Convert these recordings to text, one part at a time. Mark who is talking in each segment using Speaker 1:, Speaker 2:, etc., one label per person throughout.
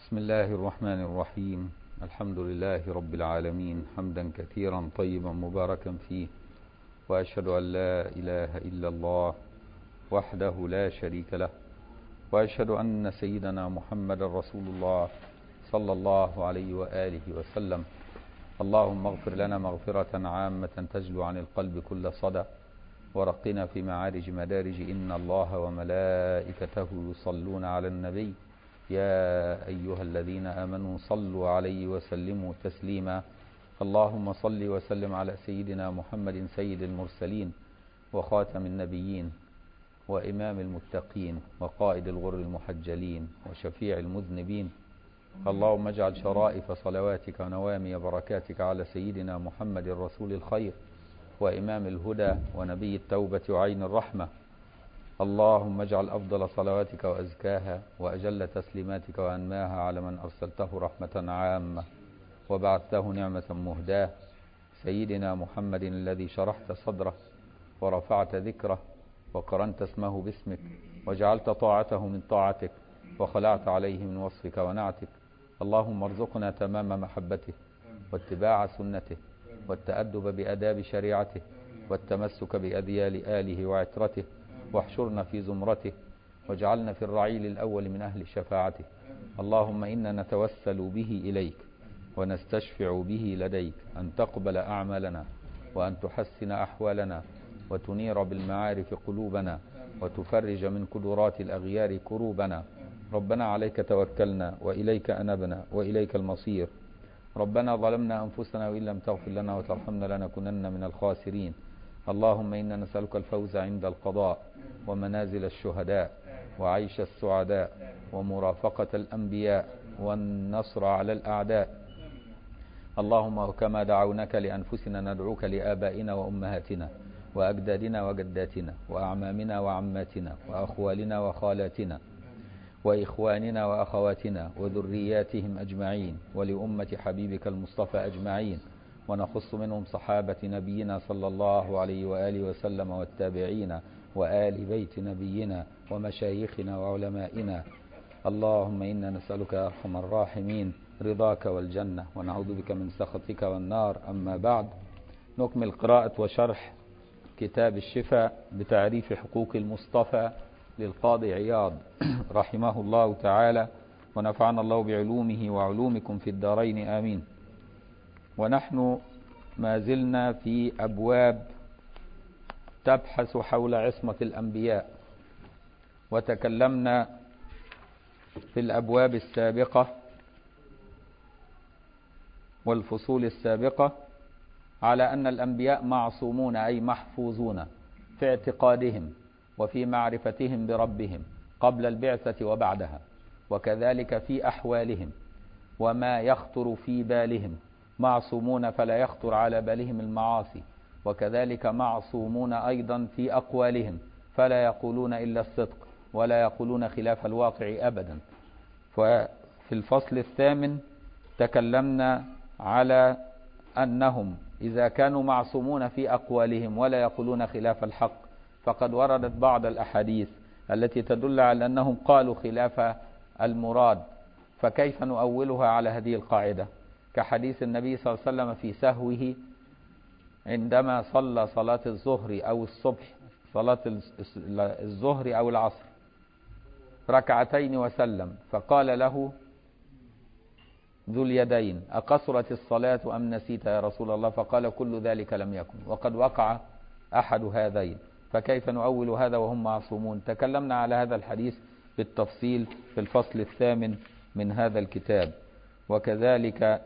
Speaker 1: بسم الله الرحمن الرحيم الحمد لله رب العالمين حمدا كثيرا طيبا مباركا فيه وأشهد أن لا إله إلا الله وحده لا شريك له وأشهد أن سيدنا محمد رسول الله صلى الله عليه وآله وسلم اللهم اغفر لنا مغفرة عامة تجلو عن القلب كل صدى ورقنا في معارج مدارج إن الله وملائكته يصلون على النبي يا أيها الذين آمنوا صلوا عليه وسلموا تسليما اللهم صل وسلم على سيدنا محمد سيد المرسلين وخاتم النبيين وإمام المتقين وقائد الغر المحجلين وشفيع المذنبين اللهم اجعل شرائف صلواتك ونوامي بركاتك على سيدنا محمد رسول الخير وإمام الهدى ونبي التوبة وعين الرحمة اللهم اجعل أفضل صلواتك وأزكاها وأجل تسليماتك وأنماها على من أرسلته رحمة عامة وبعثته نعمة مهداة سيدنا محمد الذي شرحت صدره ورفعت ذكره وقرنت اسمه باسمك وجعلت طاعته من طاعتك وخلعت عليه من وصفك ونعتك اللهم ارزقنا تمام محبته واتباع سنته والتأدب بأداب شريعته والتمسك بأذيال آله وعترته واحشرنا في زمرته واجعلنا في الرعيل الأول من أهل شفاعته اللهم إنا نتوسل به إليك ونستشفع به لديك أن تقبل أعمالنا وأن تحسن أحوالنا وتنير بالمعارف قلوبنا وتفرج من كدرات الأغيار كروبنا ربنا عليك توكلنا وإليك أنبنا وإليك المصير ربنا ظلمنا أنفسنا وإن لم تغفر لنا وترحمنا لنكونن من الخاسرين اللهم إنا نسألك الفوز عند القضاء ومنازل الشهداء وعيش السعداء ومرافقة الأنبياء والنصر على الأعداء اللهم وكما دعوناك لأنفسنا ندعوك لآبائنا وأمهاتنا وأجدادنا وجداتنا وأعمامنا وعماتنا وأخوالنا وخالاتنا وإخواننا وأخواتنا وذرياتهم أجمعين ولأمة حبيبك المصطفى أجمعين ونخص منهم صحابة نبينا صلى الله عليه وآله وسلم والتابعين وآل بيت نبينا ومشايخنا وعلمائنا اللهم إنا نسألك يا أرحم الراحمين رضاك والجنة ونعوذ بك من سخطك والنار أما بعد نكمل قراءة وشرح كتاب الشفاء بتعريف حقوق المصطفى للقاضي عياض رحمه الله تعالى ونفعنا الله بعلومه وعلومكم في الدارين آمين ونحن ما زلنا في أبواب تبحث حول عصمة الأنبياء وتكلمنا في الأبواب السابقة والفصول السابقة على أن الأنبياء معصومون أي محفوظون في اعتقادهم وفي معرفتهم بربهم قبل البعثة وبعدها وكذلك في أحوالهم وما يخطر في بالهم معصومون فلا يخطر على بالهم المعاصي وكذلك معصومون أيضا في أقوالهم فلا يقولون إلا الصدق ولا يقولون خلاف الواقع أبدا ففي الفصل الثامن تكلمنا على أنهم إذا كانوا معصومون في أقوالهم ولا يقولون خلاف الحق فقد وردت بعض الأحاديث التي تدل على أنهم قالوا خلاف المراد فكيف نؤولها على هذه القاعدة كحديث النبي صلى الله عليه وسلم في سهوه عندما صلى صلاة الظهر أو الصبح صلاة الظهر أو العصر ركعتين وسلم فقال له ذو اليدين أقصرت الصلاة أم نسيت يا رسول الله فقال كل ذلك لم يكن وقد وقع أحد هذين فكيف نؤول هذا وهم معصومون تكلمنا على هذا الحديث بالتفصيل في الفصل الثامن من هذا الكتاب وكذلك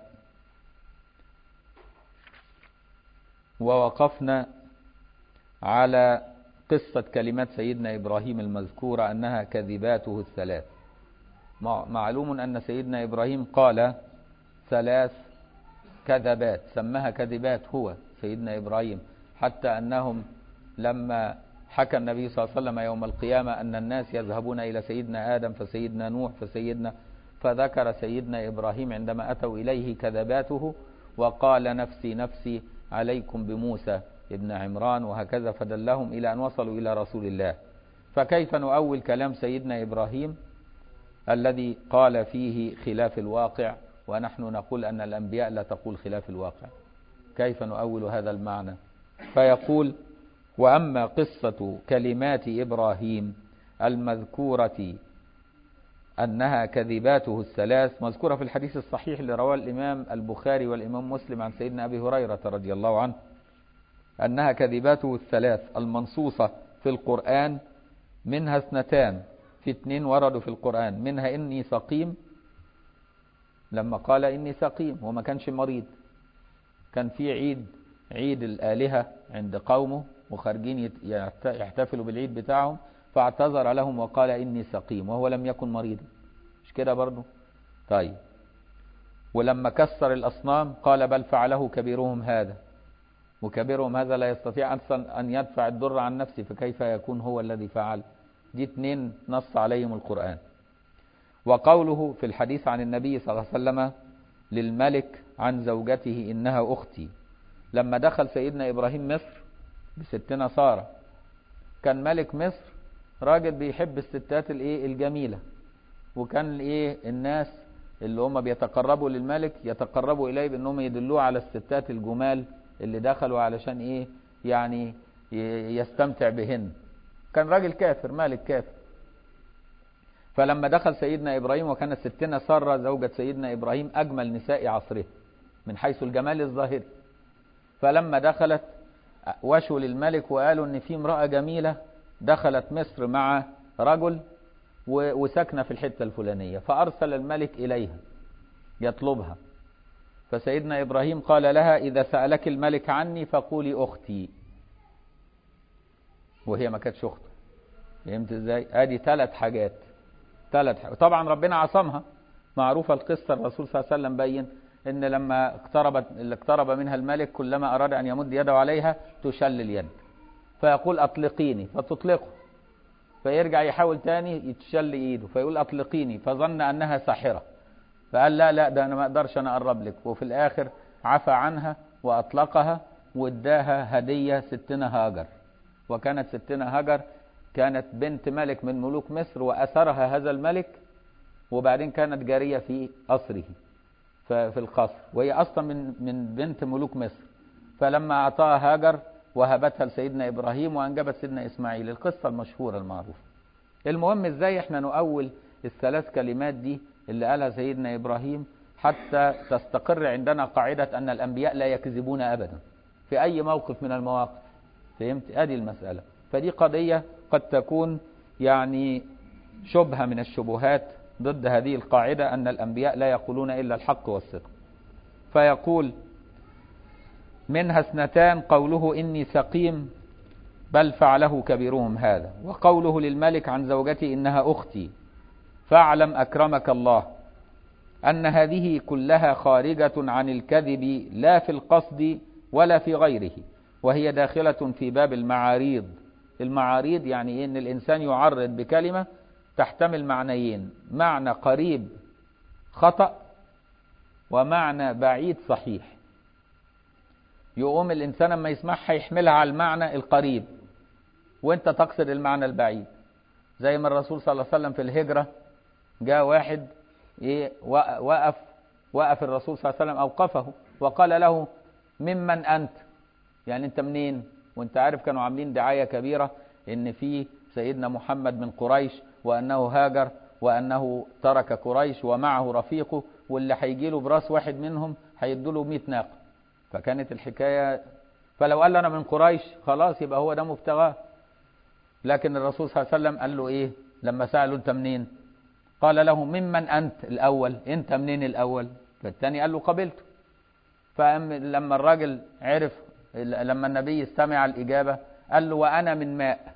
Speaker 1: ووقفنا على قصة كلمات سيدنا إبراهيم المذكورة أنها كذباته الثلاث معلوم أن سيدنا إبراهيم قال ثلاث كذبات سماها كذبات هو سيدنا إبراهيم حتى أنهم لما حكى النبي صلى الله عليه وسلم يوم القيامة أن الناس يذهبون إلى سيدنا آدم فسيدنا نوح فسيدنا فذكر سيدنا إبراهيم عندما أتوا إليه كذباته وقال نفسي نفسي عليكم بموسى ابن عمران وهكذا فدلهم إلى أن وصلوا إلى رسول الله فكيف نؤول كلام سيدنا إبراهيم الذي قال فيه خلاف الواقع ونحن نقول أن الأنبياء لا تقول خلاف الواقع كيف نؤول هذا المعنى فيقول وأما قصة كلمات إبراهيم المذكورة أنها كذباته الثلاث مذكورة في الحديث الصحيح اللي رواه الإمام البخاري والإمام مسلم عن سيدنا أبي هريرة رضي الله عنه أنها كذباته الثلاث المنصوصة في القرآن منها اثنتان في اثنين وردوا في القرآن منها إني سقيم لما قال إني سقيم وما كانش مريض كان في عيد عيد الآلهة عند قومه وخارجين يحتفلوا بالعيد بتاعهم فاعتذر لهم وقال إني سقيم وهو لم يكن مريضا مش كده برضه طيب ولما كسر الأصنام قال بل فعله كبيرهم هذا وكبيرهم هذا لا يستطيع أصلا أن يدفع الضر عن نفسه فكيف يكون هو الذي فعل دي اتنين نص عليهم القرآن وقوله في الحديث عن النبي صلى الله عليه وسلم للملك عن زوجته إنها أختي لما دخل سيدنا إبراهيم مصر بستنا سارة كان ملك مصر راجل بيحب الستات الايه الجميلة وكان الايه الناس اللي هم بيتقربوا للملك يتقربوا اليه بانهم يدلوه على الستات الجمال اللي دخلوا علشان ايه يعني يستمتع بهن كان راجل كافر مالك كافر فلما دخل سيدنا إبراهيم وكانت ستنا سارة زوجة سيدنا إبراهيم أجمل نساء عصره من حيث الجمال الظاهري فلما دخلت وشوا للملك وقالوا ان في امرأة جميلة دخلت مصر مع رجل وسكنة في الحتة الفلانية فأرسل الملك إليها يطلبها فسيدنا إبراهيم قال لها إذا سألك الملك عني فقولي أختي وهي ما كانتش أخته فهمت ازاي؟ ادي ثلاث حاجات ثلاث حاجات طبعا ربنا عصمها معروفة القصة الرسول صلى الله عليه وسلم بين ان لما اقتربت اللي اقترب منها الملك كلما اراد ان يمد يده عليها تشل اليد فيقول اطلقيني فتطلقه فيرجع يحاول تاني يتشل ايده فيقول اطلقيني فظن انها ساحرة فقال لا لا ده انا ما اقدرش انا اقرب لك وفي الاخر عفى عنها واطلقها واداها هدية ستنا هاجر وكانت ستنا هاجر كانت بنت ملك من ملوك مصر واثرها هذا الملك وبعدين كانت جارية في قصره في القصر وهي اصلا من من بنت ملوك مصر فلما اعطاها هاجر وهبتها لسيدنا ابراهيم وانجبت سيدنا اسماعيل القصه المشهوره المعروفه المهم ازاي احنا نؤول الثلاث كلمات دي اللي قالها سيدنا ابراهيم حتى تستقر عندنا قاعده ان الانبياء لا يكذبون ابدا في اي موقف من المواقف فهمت ادي المساله فدي قضيه قد تكون يعني شبهه من الشبهات ضد هذه القاعدة أن الأنبياء لا يقولون إلا الحق والصدق فيقول منها اثنتان قوله إني سقيم بل فعله كبيرهم هذا وقوله للملك عن زوجتي إنها أختي فاعلم أكرمك الله أن هذه كلها خارجة عن الكذب لا في القصد ولا في غيره وهي داخلة في باب المعاريض المعاريض يعني إن الإنسان يعرض بكلمة تحتمل معنيين معنى قريب خطأ ومعنى بعيد صحيح يقوم الإنسان لما يسمعها يحملها على المعنى القريب وانت تقصد المعنى البعيد زي ما الرسول صلى الله عليه وسلم في الهجرة جاء واحد ايه وقف وقف الرسول صلى الله عليه وسلم أوقفه وقال له ممن أنت يعني أنت منين وانت عارف كانوا عاملين دعاية كبيرة ان في سيدنا محمد من قريش وأنه هاجر وأنه ترك قريش ومعه رفيقه واللي هيجي له براس واحد منهم هيدوا له 100 ناقة فكانت الحكاية فلو قال أنا من قريش خلاص يبقى هو ده مبتغاه لكن الرسول صلى الله عليه وسلم قال له إيه لما سأله أنت منين قال له ممن أنت الأول أنت منين الأول فالتاني قال له قبلته فلما الراجل عرف لما النبي استمع الإجابة قال له وأنا من ماء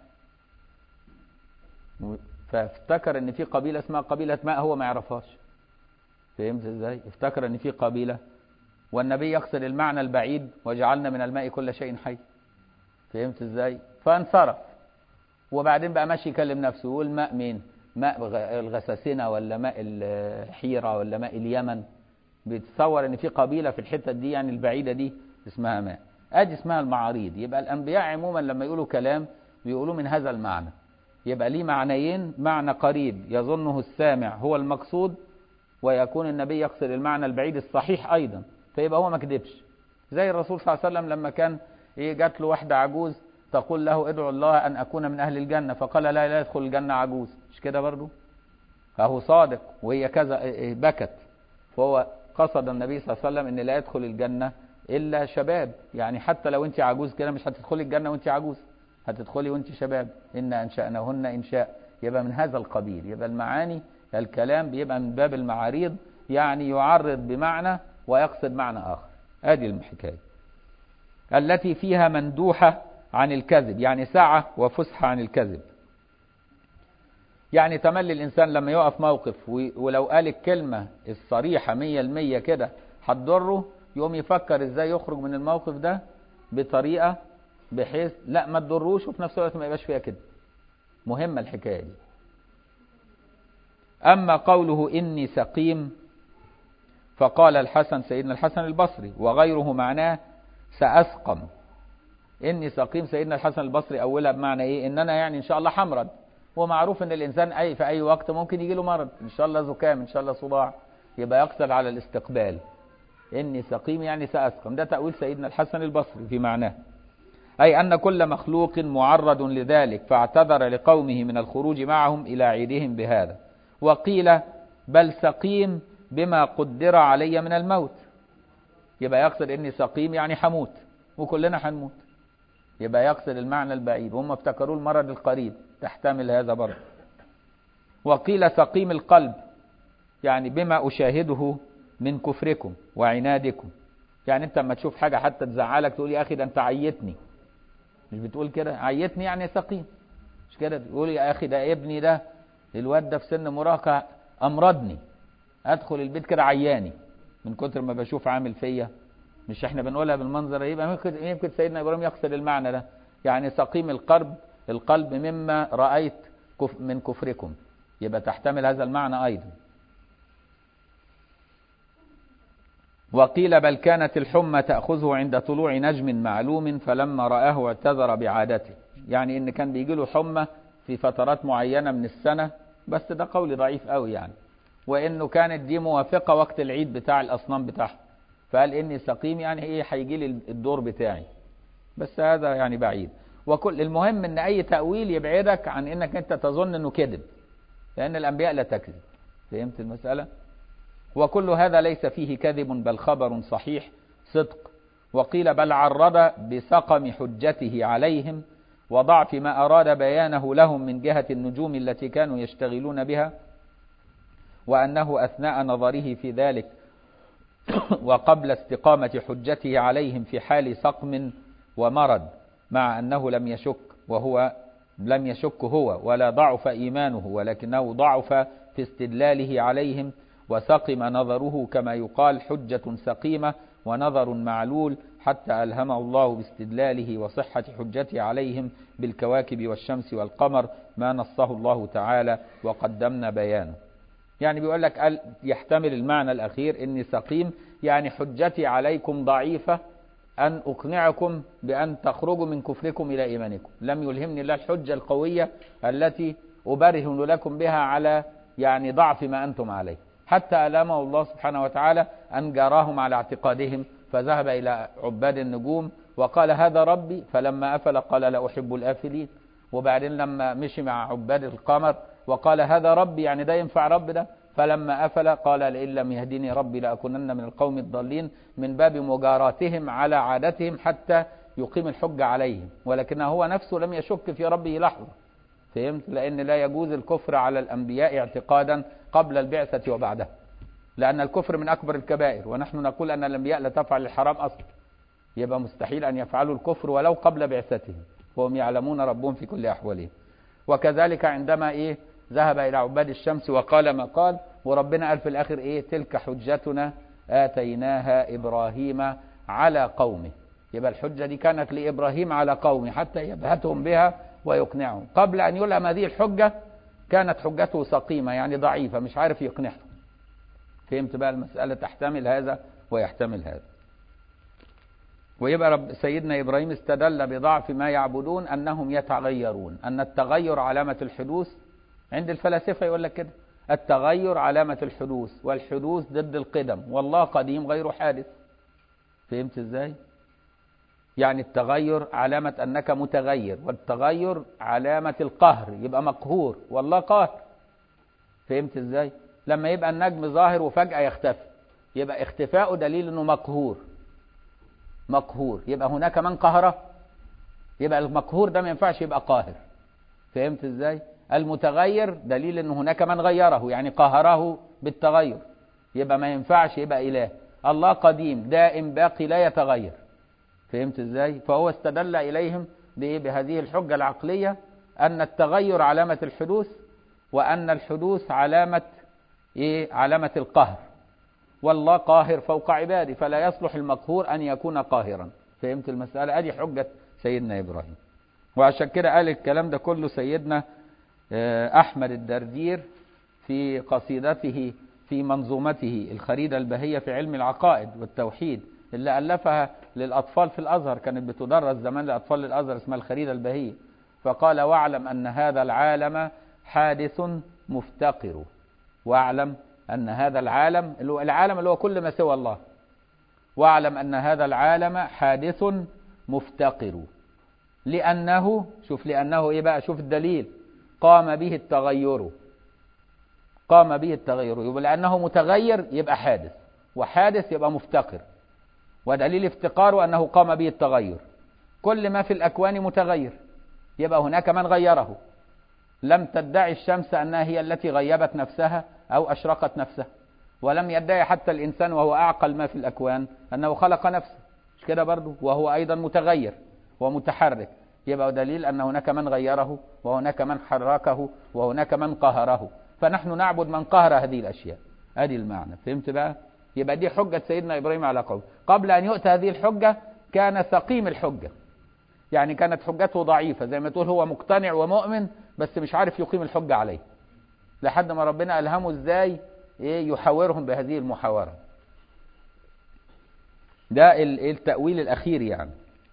Speaker 1: فافتكر ان في قبيله اسمها قبيله ماء هو ما يعرفهاش فهمت ازاي افتكر ان في قبيله والنبي يقصد المعنى البعيد وجعلنا من الماء كل شيء حي فهمت ازاي فانصرف وبعدين بقى ماشي يكلم نفسه يقول ماء مين ماء الغساسنه ولا ماء الحيره ولا ماء اليمن بيتصور ان في قبيله في الحته دي يعني البعيده دي اسمها ماء ادي اسمها المعاريض يبقى الانبياء عموما لما يقولوا كلام بيقولوا من هذا المعنى يبقى ليه معنيين معنى قريب يظنه السامع هو المقصود ويكون النبي يقصد المعنى البعيد الصحيح أيضا فيبقى هو ما كذبش زي الرسول صلى الله عليه وسلم لما كان إيه جات له واحدة عجوز تقول له ادعو الله أن أكون من أهل الجنة فقال لا لا يدخل الجنة عجوز مش كده برضو فهو صادق وهي كذا بكت فهو قصد النبي صلى الله عليه وسلم ان لا يدخل الجنة الا شباب يعني حتى لو انت عجوز كده مش هتدخلي الجنة وانت عجوز هتدخلي وانت شباب ان انشأناهن انشاء يبقى من هذا القبيل يبقى المعاني الكلام بيبقى من باب المعاريض يعني يعرض بمعنى ويقصد معنى اخر ادي الحكايه التي فيها مندوحه عن الكذب يعني سعه وفسحه عن الكذب يعني تملي الإنسان لما يقف موقف ولو قال الكلمة الصريحة مية المية كده هتضره يقوم يفكر ازاي يخرج من الموقف ده بطريقة بحيث لا ما تضروش وفي نفس الوقت ما يبقاش فيها كده مهمة الحكاية دي أما قوله إني سقيم فقال الحسن سيدنا الحسن البصري وغيره معناه سأسقم إني سقيم سيدنا الحسن البصري أولها بمعنى إيه إن أنا يعني إن شاء الله حمرض ومعروف ان الانسان اي في اي وقت ممكن يجي له مرض ان شاء الله زكام ان شاء الله صداع يبقى يقصد على الاستقبال اني سقيم يعني ساسقم ده تاويل سيدنا الحسن البصري في معناه اي ان كل مخلوق معرض لذلك فاعتذر لقومه من الخروج معهم الى عيدهم بهذا وقيل بل سقيم بما قدر علي من الموت يبقى يقصد اني سقيم يعني حموت وكلنا هنموت يبقى يقصد المعنى البعيد وهم افتكروا المرض القريب تحتمل هذا برضه وقيل سقيم القلب يعني بما أشاهده من كفركم وعنادكم يعني انت لما تشوف حاجة حتى تزعلك تقول يا أخي ده انت عيتني مش بتقول كده عيتني يعني سقيم مش كده تقول يا أخي ده ابني ده الواد ده في سن مراهقة أمرضني أدخل البيت كده عياني من كتر ما بشوف عامل فيا مش احنا بنقولها بالمنظر يبقى ممكن يمكن سيدنا ابراهيم يقصد المعنى ده يعني سقيم القلب القلب مما رأيت كف من كفركم يبقى تحتمل هذا المعنى أيضا وقيل بل كانت الحمى تأخذه عند طلوع نجم معلوم فلما رآه اعتذر بعادته يعني إن كان بيجي له حمى في فترات معينة من السنة بس ده قول ضعيف قوي يعني وإنه كانت دي موافقة وقت العيد بتاع الأصنام بتاعهم فقال إني سقيم يعني إيه هيجي لي الدور بتاعي بس هذا يعني بعيد وكل المهم ان اي تأويل يبعدك عن انك انت تظن انه كذب لان الانبياء لا تكذب فهمت المسألة وكل هذا ليس فيه كذب بل خبر صحيح صدق وقيل بل عرض بسقم حجته عليهم وضعف ما أراد بيانه لهم من جهة النجوم التي كانوا يشتغلون بها وأنه أثناء نظره في ذلك وقبل استقامة حجته عليهم في حال سقم ومرض مع أنه لم يشك وهو لم يشك هو ولا ضعف إيمانه ولكنه ضعف في استدلاله عليهم وسقم نظره كما يقال حجة سقيمة ونظر معلول حتى ألهمه الله باستدلاله وصحة حجته عليهم بالكواكب والشمس والقمر ما نصه الله تعالى وقدمنا بيانه يعني بيقول لك يحتمل المعنى الأخير إني سقيم يعني حجتي عليكم ضعيفة أن أقنعكم بأن تخرجوا من كفركم إلى إيمانكم لم يلهمني الله الحجة القوية التي أبرهن لكم بها على يعني ضعف ما أنتم عليه حتى ألامه الله سبحانه وتعالى أن جاراهم على اعتقادهم فذهب إلى عباد النجوم وقال هذا ربي فلما أفل قال لا أحب الآفلين وبعدين لما مشي مع عباد القمر وقال هذا ربي يعني ده ينفع رب ده فلما أفل قال لئن لم يهدني ربي لأكونن من القوم الضالين من باب مجاراتهم على عادتهم حتى يقيم الحجة عليهم ولكن هو نفسه لم يشك في ربه لحظة فهمت لأن لا يجوز الكفر على الأنبياء اعتقادا قبل البعثة وبعدها لأن الكفر من أكبر الكبائر ونحن نقول أن الأنبياء لا تفعل الحرام أصلا يبقى مستحيل أن يفعلوا الكفر ولو قبل بعثتهم وهم يعلمون ربهم في كل أحوالهم وكذلك عندما إيه ذهب إلى عباد الشمس وقال ما قال وربنا قال في الآخر إيه تلك حجتنا آتيناها إبراهيم على قومه يبقى الحجة دي كانت لإبراهيم على قومه حتى يبهتهم بها ويقنعهم قبل أن يلهم هذه الحجة كانت حجته سقيمة يعني ضعيفة مش عارف يقنعهم فهمت بقى المسألة تحتمل هذا ويحتمل هذا ويبقى رب سيدنا إبراهيم استدل بضعف ما يعبدون أنهم يتغيرون أن التغير علامة الحدوث عند الفلاسفة يقول لك كده التغير علامة الحدوث والحدوث ضد القدم والله قديم غير حادث فهمت ازاي يعني التغير علامة أنك متغير والتغير علامة القهر يبقى مقهور والله قاهر فهمت ازاي لما يبقى النجم ظاهر وفجأة يختفي يبقى اختفاؤه دليل انه مقهور مقهور يبقى هناك من قهره يبقى المقهور ده ما ينفعش يبقى قاهر فهمت ازاي المتغير دليل ان هناك من غيره يعني قهره بالتغير يبقى ما ينفعش يبقى اله الله قديم دائم باقي لا يتغير فهمت ازاي فهو استدل اليهم بهذه الحجة العقلية ان التغير علامة الحدوث وان الحدوث علامة ايه علامة القهر والله قاهر فوق عباده فلا يصلح المقهور ان يكون قاهرا فهمت المسألة ادي حجة سيدنا ابراهيم وعشان كده قال الكلام ده كله سيدنا احمد الدردير في قصيدته في منظومته الخريدة البهية في علم العقائد والتوحيد اللي ألفها للأطفال في الأزهر كانت بتدرس زمان لأطفال الأزهر اسمها الخريدة البهية فقال واعلم أن هذا العالم حادث مفتقر واعلم أن هذا العالم اللي هو العالم اللي هو كل ما سوى الله واعلم أن هذا العالم حادث مفتقر لأنه شوف لأنه إيه بقى شوف الدليل قام به التغير قام به التغير يبقى لأنه متغير يبقى حادث وحادث يبقى مفتقر ودليل افتقاره أنه قام به التغير كل ما في الأكوان متغير يبقى هناك من غيره لم تدعي الشمس أنها هي التي غيبت نفسها أو أشرقت نفسها ولم يدعي حتى الإنسان وهو أعقل ما في الأكوان أنه خلق نفسه مش كده برضه وهو أيضا متغير ومتحرك يبقى دليل أن هناك من غيره وهناك من حركه وهناك من قهره فنحن نعبد من قهر هذه الأشياء هذه المعنى فهمت بقى يبقى دي حجة سيدنا إبراهيم على قوم قبل أن يؤتى هذه الحجة كان سقيم الحجة يعني كانت حجته ضعيفة زي ما تقول هو مقتنع ومؤمن بس مش عارف يقيم الحجة عليه لحد ما ربنا ألهمه ازاي ايه يحاورهم بهذه المحاورة ده التأويل الأخير يعني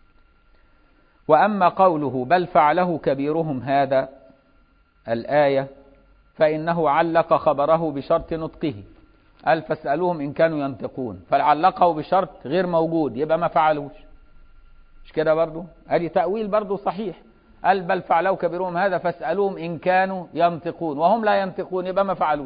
Speaker 1: وأما قوله بل فعله كبيرهم هذا الآية فإنه علق خبره بشرط نطقه قال فاسألوهم إن كانوا ينطقون فعلقه بشرط غير موجود يبقى ما فعلوش مش كده برضو ادي تأويل برضو صحيح قال بل فعلوا كبيرهم هذا فاسألوهم إن كانوا ينطقون وهم لا ينطقون يبقى ما فعلوش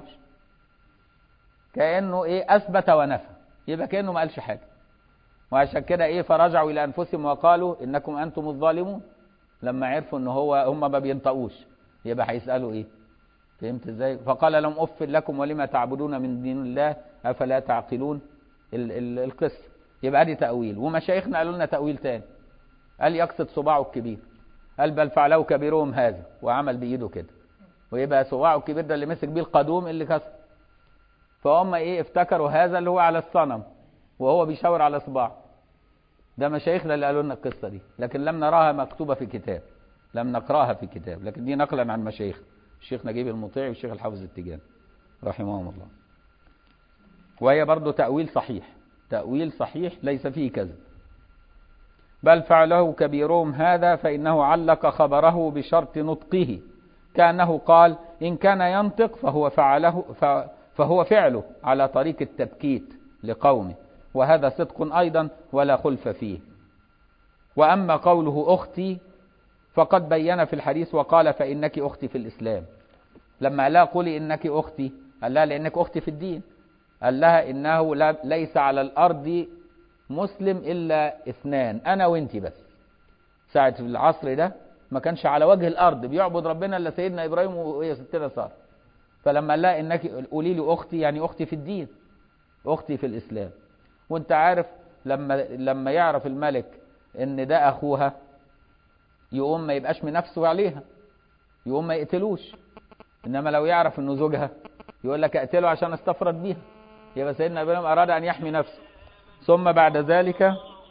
Speaker 1: كأنه إيه أثبت ونفى يبقى كأنه ما قالش حاجة وعشان كده إيه فرجعوا إلى أنفسهم وقالوا إنكم أنتم الظالمون لما عرفوا إن هو هم ما بينطقوش يبقى هيسألوا إيه فهمت ازاي فقال لهم اف لكم ولما تعبدون من دين الله افلا تعقلون ال ال القصه يبقى دي تاويل ومشايخنا قالوا لنا تاويل تاني قال يقصد صباعه الكبير قال بل فعله كبيرهم هذا وعمل بايده كده ويبقى صباعه الكبير ده اللي مسك بيه القدوم اللي كسر فهم ايه افتكروا هذا اللي هو على الصنم وهو بيشاور على صباعه ده مشايخنا اللي قالوا لنا القصه دي لكن لم نراها مكتوبه في كتاب لم نقراها في كتاب لكن دي نقلا عن مشايخنا الشيخ نجيب المطيع والشيخ الحافظ التجاني رحمهم الله وهي برضه تأويل صحيح تأويل صحيح ليس فيه كذب بل فعله كبيرهم هذا فإنه علق خبره بشرط نطقه كأنه قال إن كان ينطق فهو فعله فهو فعله على طريق التبكيت لقومه وهذا صدق أيضا ولا خلف فيه وأما قوله أختي فقد بين في الحديث وقال فإنك أختي في الإسلام لما قال لها قولي إنك أختي قال لها لأنك أختي في الدين قال لها إنه لا ليس على الأرض مسلم إلا اثنان أنا وإنتي بس ساعة في العصر ده ما كانش على وجه الأرض بيعبد ربنا إلا سيدنا إبراهيم وهي ستنا سارة فلما قال لها إنك قولي لي أختي يعني أختي في الدين أختي في الإسلام وأنت عارف لما لما يعرف الملك إن ده أخوها يقوم ما يبقاش من نفسه عليها يقوم ما يقتلوش انما لو يعرف انه زوجها يقول لك اقتله عشان استفرد بيها يبقى سيدنا ابراهيم اراد ان يحمي نفسه ثم بعد ذلك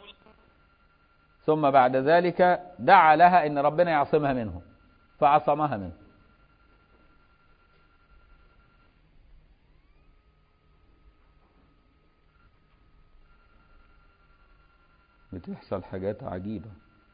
Speaker 1: ثم بعد ذلك دعا لها ان ربنا يعصمها منه فعصمها منه بتحصل حاجات عجيبة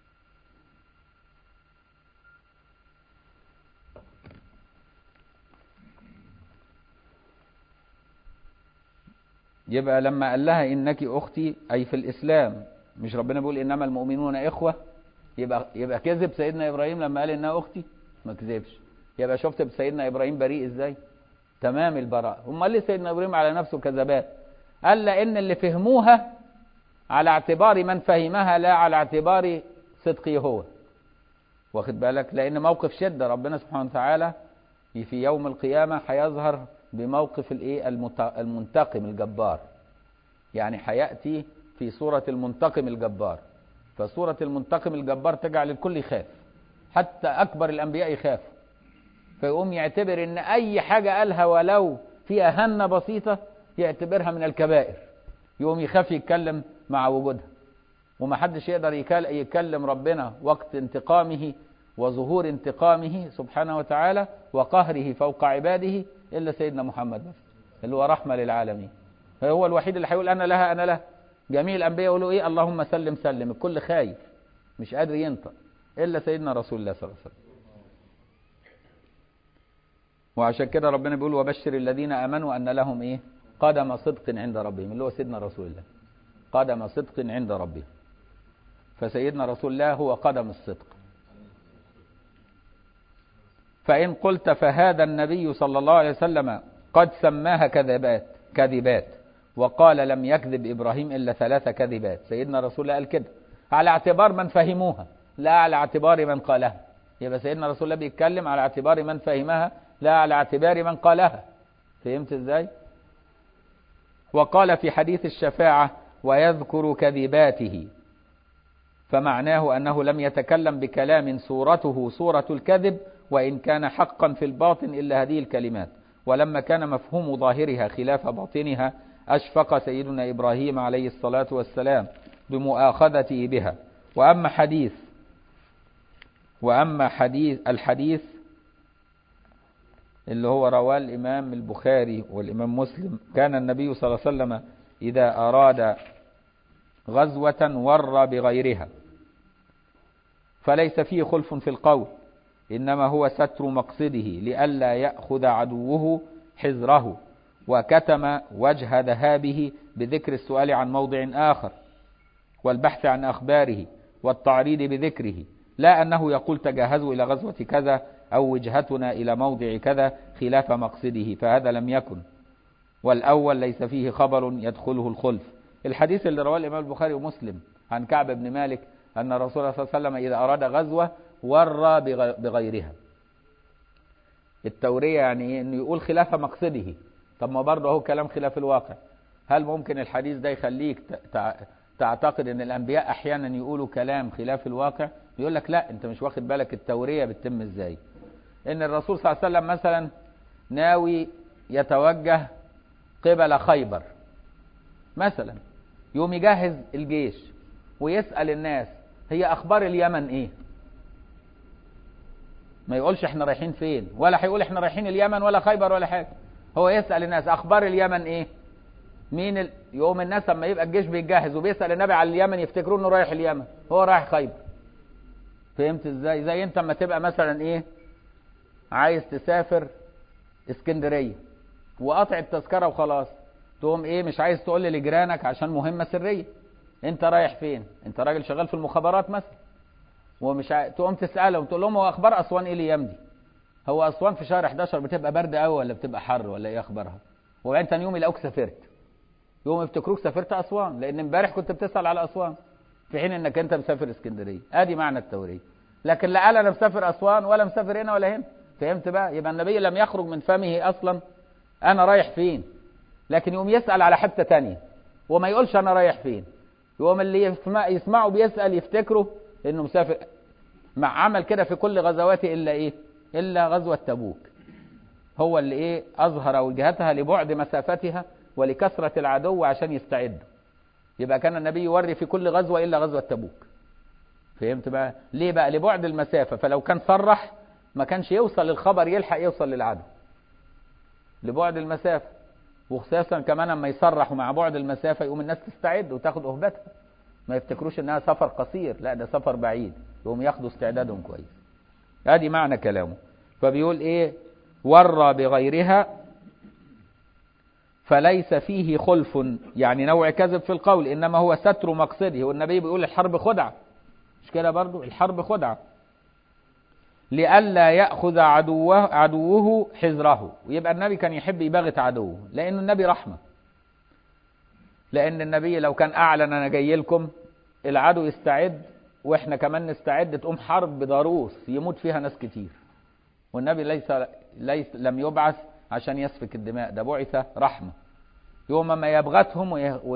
Speaker 1: يبقى لما قال لها إنك أختي أي في الإسلام مش ربنا بيقول إنما المؤمنون إخوة يبقى يبقى كذب سيدنا إبراهيم لما قال إنها أختي ما كذبش يبقى شفت سيدنا إبراهيم بريء إزاي تمام البراء هم ليه سيدنا إبراهيم على نفسه كذبات قال لأن اللي فهموها على اعتبار من فهمها لا على اعتبار صدقه هو واخد بالك لأن موقف شدة ربنا سبحانه وتعالى في يوم القيامة هيظهر بموقف الايه المنتقم الجبار يعني هيأتي في صورة المنتقم الجبار فصورة المنتقم الجبار تجعل الكل يخاف حتى أكبر الأنبياء يخاف فيقوم يعتبر ان اي حاجة قالها ولو فيها هنة بسيطة يعتبرها من الكبائر يقوم يخاف يتكلم مع وجودها ومحدش يقدر يكلم ربنا وقت انتقامه وظهور انتقامه سبحانه وتعالى وقهره فوق عباده إلا سيدنا محمد بس اللي هو رحمة للعالمين هو الوحيد اللي هيقول أنا لها أنا لها جميع الأنبياء يقولوا إيه اللهم سلم سلم الكل خايف مش قادر ينطق إلا سيدنا رسول الله صلى الله عليه وسلم وعشان كده ربنا بيقول وبشر الذين امنوا ان لهم ايه قدم صدق عند ربهم اللي هو سيدنا رسول الله قدم صدق عند ربهم فسيدنا رسول الله هو قدم الصدق فإن قلت فهذا النبي صلى الله عليه وسلم قد سماها كذبات كذبات وقال لم يكذب إبراهيم إلا ثلاث كذبات سيدنا رسول الله قال كده على اعتبار من فهموها لا على اعتبار من قالها يبقى سيدنا رسول الله بيتكلم على اعتبار من فهمها لا على اعتبار من قالها فهمت ازاي وقال في حديث الشفاعة ويذكر كذباته فمعناه أنه لم يتكلم بكلام صورته صورة الكذب وإن كان حقا في الباطن إلا هذه الكلمات ولما كان مفهوم ظاهرها خلاف باطنها أشفق سيدنا إبراهيم عليه الصلاة والسلام بمؤاخذته بها وأما حديث وأما حديث الحديث اللي هو رواه الإمام البخاري والإمام مسلم كان النبي صلى الله عليه وسلم إذا أراد غزوة ور بغيرها فليس فيه خلف في القول إنما هو ستر مقصده لئلا يأخذ عدوه حذره وكتم وجه ذهابه بذكر السؤال عن موضع آخر والبحث عن أخباره والتعريض بذكره لا أنه يقول تجهزوا إلى غزوة كذا أو وجهتنا إلى موضع كذا خلاف مقصده فهذا لم يكن والأول ليس فيه خبر يدخله الخلف الحديث اللي رواه الإمام البخاري ومسلم عن كعب بن مالك أن الرسول صلى الله عليه وسلم إذا أراد غزوة ور بغيرها التورية يعني إيه؟ أنه يقول خلاف مقصده طب ما برضه هو كلام خلاف الواقع هل ممكن الحديث ده يخليك تعتقد ان الانبياء احيانا يقولوا كلام خلاف الواقع يقول لك لا انت مش واخد بالك التورية بتتم ازاي ان الرسول صلى الله عليه وسلم مثلا ناوي يتوجه قبل خيبر مثلا يوم يجهز الجيش ويسأل الناس هي اخبار اليمن ايه ما يقولش احنا رايحين فين ولا هيقول احنا رايحين اليمن ولا خيبر ولا حاجة هو يسأل الناس اخبار اليمن ايه مين ال... يوم الناس لما يبقى الجيش بيتجهز وبيسأل النبي على اليمن يفتكروا انه رايح اليمن هو رايح خيبر فهمت ازاي زي انت اما تبقى مثلا ايه عايز تسافر اسكندرية وقطع التذكرة وخلاص تقوم ايه مش عايز تقول لجيرانك عشان مهمة سرية انت رايح فين انت راجل شغال في المخابرات مثلا ومش عايز تقوم تسألهم تقول لهم هو اخبار اسوان ايه الايام دي هو اسوان في شهر 11 بتبقى برد قوي ولا بتبقى حر ولا ايه اخبارها وبعدين تاني يوم يلاقوك سافرت يوم يفتكروك سافرت اسوان لان امبارح كنت بتسأل على اسوان في حين انك انت مسافر اسكندريه ادي معنى التوريه لكن لا قال انا مسافر اسوان ولا مسافر هنا ولا هنا فهمت بقى يبقى النبي لم يخرج من فمه اصلا انا رايح فين لكن يقوم يسأل على حتة تانية وما يقولش انا رايح فين يقوم اللي يسمع يسمعه بيسأل يفتكره انه مسافر مع عمل كده في كل غزواته الا ايه الا غزوة تبوك هو اللي ايه اظهر وجهتها لبعد مسافتها ولكثرة العدو عشان يستعدوا يبقى كان النبي يوري في كل غزوة إلا غزوة تبوك فهمت بقى ليه بقى لبعد المسافة فلو كان صرح ما كانش يوصل الخبر يلحق يوصل للعدو لبعد المسافة وخصوصا كمان لما يصرح مع بعد المسافة يقوم الناس تستعد وتاخد أهبتها ما يفتكروش انها سفر قصير لا ده سفر بعيد يقوم ياخدوا استعدادهم كويس ادي معنى كلامه فبيقول ايه ورى بغيرها فليس فيه خلف يعني نوع كذب في القول انما هو ستر مقصده والنبي بيقول الحرب خدعه مش كده برضو الحرب خدعه لئلا ياخذ عدوه عدوه حذره ويبقى النبي كان يحب يباغت عدوه لان النبي رحمه لان النبي لو كان اعلن انا جاي لكم العدو يستعد واحنا كمان نستعد تقوم حرب بضروس يموت فيها ناس كتير والنبي ليس ليس لم يبعث عشان يسفك الدماء ده بعث رحمه يوم ما يبغتهم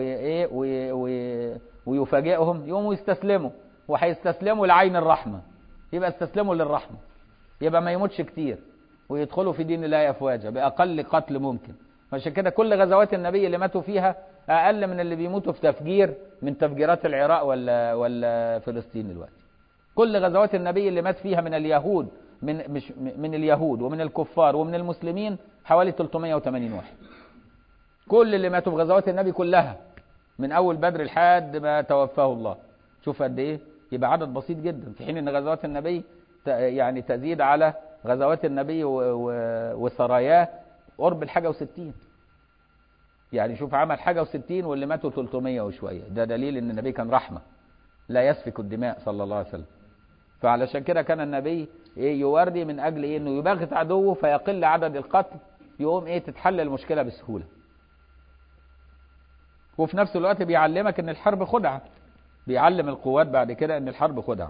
Speaker 1: ويفاجئهم يقوموا يستسلموا وهيستسلموا لعين الرحمه يبقى استسلموا للرحمه يبقى ما يموتش كتير ويدخلوا في دين الله افواجا باقل قتل ممكن عشان كده كل غزوات النبي اللي ماتوا فيها اقل من اللي بيموتوا في تفجير من تفجيرات العراق ولا ولا فلسطين دلوقتي كل غزوات النبي اللي مات فيها من اليهود من مش من اليهود ومن الكفار ومن المسلمين حوالي 380 واحد كل اللي ماتوا في غزوات النبي كلها من اول بدر لحد ما توفاه الله شوف قد ايه يبقى عدد بسيط جدا في حين ان غزوات النبي يعني تزيد على غزوات النبي وسراياه قرب الحاجه و60 يعني شوف عمل حاجه و60 واللي ماتوا 300 وشويه ده دليل ان النبي كان رحمه لا يسفك الدماء صلى الله عليه وسلم فعلشان كده كان النبي ايه يوردي من اجل ايه انه يباغت عدوه فيقل عدد القتل يقوم ايه تتحل المشكله بسهوله وفي نفس الوقت بيعلمك ان الحرب خدعه بيعلم القوات بعد كده ان الحرب خدعه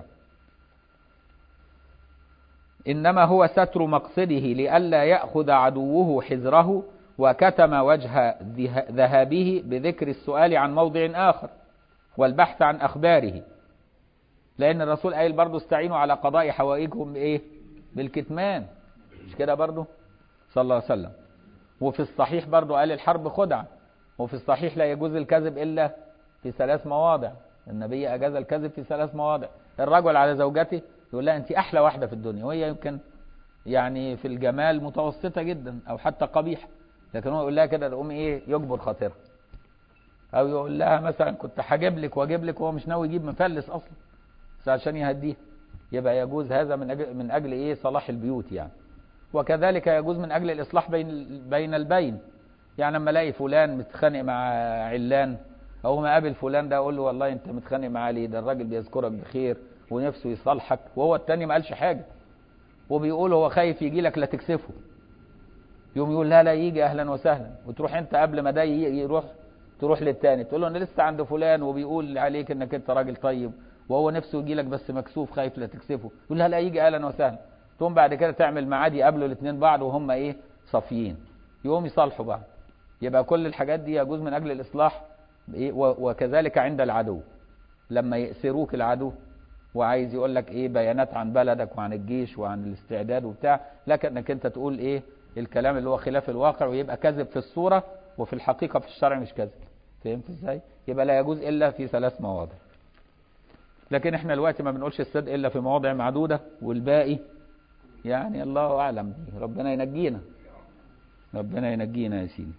Speaker 1: انما هو ستر مقصده لئلا ياخذ عدوه حذره وكتم وجه ذهابه بذكر السؤال عن موضع اخر والبحث عن اخباره لان الرسول قايل برضه استعينوا على قضاء حوائجهم بايه بالكتمان مش كده برضه صلى الله عليه وسلم وفي الصحيح برضه قال الحرب خدعه وفي الصحيح لا يجوز الكذب الا في ثلاث مواضع النبي اجاز الكذب في ثلاث مواضع الرجل على زوجته يقول لها انت احلى واحده في الدنيا وهي يمكن يعني في الجمال متوسطه جدا او حتى قبيحه لكن هو يقول لها كده تقوم ايه يجبر خاطرها او يقول لها مثلا كنت هجيب لك واجيب لك وهو مش ناوي يجيب مفلس اصلا بس عشان يهديها يبقى يجوز هذا من اجل من اجل ايه صلاح البيوت يعني وكذلك يجوز من اجل الاصلاح بين بين البين يعني لما الاقي فلان متخانق مع علان او ما قابل فلان ده اقول له والله انت متخانق معاه ليه ده الراجل بيذكرك بخير ونفسه يصالحك وهو التاني ما قالش حاجه وبيقول هو خايف يجي لك لا تكسفه يوم يقول لا لا يجي اهلا وسهلا وتروح انت قبل ما ده يروح تروح للتاني تقول له انا لسه عند فلان وبيقول عليك انك انت راجل طيب وهو نفسه يجي لك بس مكسوف خايف لا تكسفه يقول لا لا يجي اهلا وسهلا تقوم بعد كده تعمل ميعاد يقابلوا الاثنين بعض وهم ايه صافيين يقوم يصالحوا بعض يبقى كل الحاجات دي يجوز من اجل الاصلاح إيه وكذلك عند العدو لما يأسروك العدو وعايز يقول لك ايه بيانات عن بلدك وعن الجيش وعن الاستعداد وبتاع لكنك انت تقول ايه الكلام اللي هو خلاف الواقع ويبقى كذب في الصورة وفي الحقيقة في الشرع مش كذب فهمت ازاي يبقى لا يجوز الا في ثلاث مواضع لكن احنا دلوقتي ما بنقولش الصدق الا في مواضع معدودة والباقي يعني الله اعلم به ربنا ينجينا ربنا ينجينا يا سيدي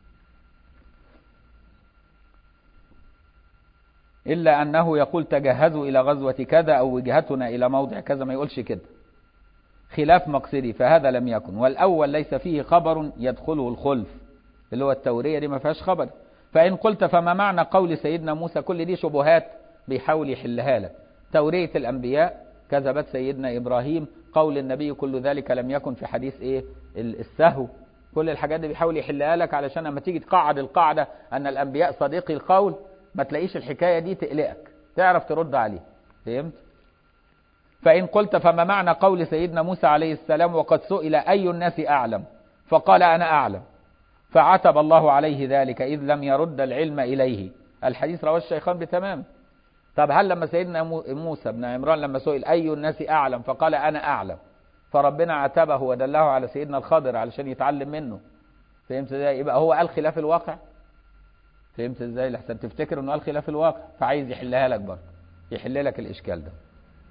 Speaker 1: إلا أنه يقول تجهزوا إلى غزوة كذا أو وجهتنا إلى موضع كذا ما يقولش كده خلاف مقصدي فهذا لم يكن والأول ليس فيه خبر يدخله الخلف اللي هو التورية دي ما فيهاش خبر فإن قلت فما معنى قول سيدنا موسى كل دي شبهات بيحاول يحلها لك تورية الأنبياء كذبت سيدنا إبراهيم قول النبي كل ذلك لم يكن في حديث إيه السهو كل الحاجات دي بيحاول يحلها لك علشان لما تيجي تقعد القاعدة أن الأنبياء صديقي القول ما تلاقيش الحكاية دي تقلقك تعرف ترد عليه فهمت فإن قلت فما معنى قول سيدنا موسى عليه السلام وقد سئل أي الناس أعلم فقال أنا أعلم فعتب الله عليه ذلك إذ لم يرد العلم إليه الحديث رواه الشيخان بتمام طب هل لما سيدنا موسى بن عمران لما سئل أي الناس أعلم فقال أنا أعلم فربنا عتبه ودله على سيدنا الخضر علشان يتعلم منه فهمت ازاي يبقى هو قال خلاف الواقع فهمت ازاي لحسن تفتكر انه قال خلاف الواقع فعايز يحلها لك برضه يحل لك الاشكال ده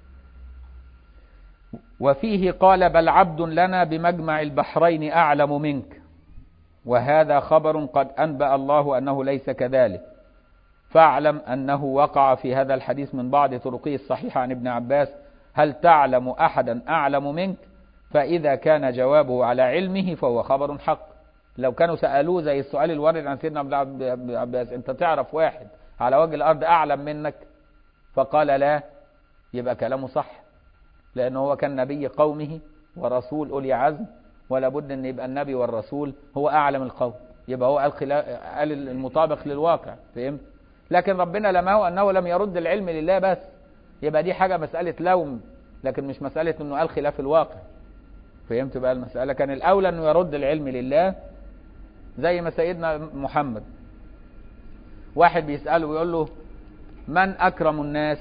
Speaker 1: وفيه قال بل عبد لنا بمجمع البحرين اعلم منك وهذا خبر قد انبأ الله انه ليس كذلك فاعلم أنه وقع في هذا الحديث من بعض طرقه الصحيحة عن ابن عباس هل تعلم أحدا أعلم منك فإذا كان جوابه على علمه فهو خبر حق لو كانوا سألوه زي السؤال الوارد عن سيدنا ابن عباس أنت تعرف واحد على وجه الأرض أعلم منك فقال لا يبقى كلامه صح لأنه هو كان نبي قومه ورسول أولي عزم ولا بد أن يبقى النبي والرسول هو أعلم القوم يبقى هو قال, خلا... قال المطابق للواقع فهمت لكن ربنا لمه أنه لم يرد العلم لله بس يبقى دي حاجة مسألة لوم لكن مش مسألة أنه قال خلاف الواقع فهمت بقى المسألة كان الأولى أنه يرد العلم لله زي ما سيدنا محمد واحد بيسأله ويقول له من أكرم الناس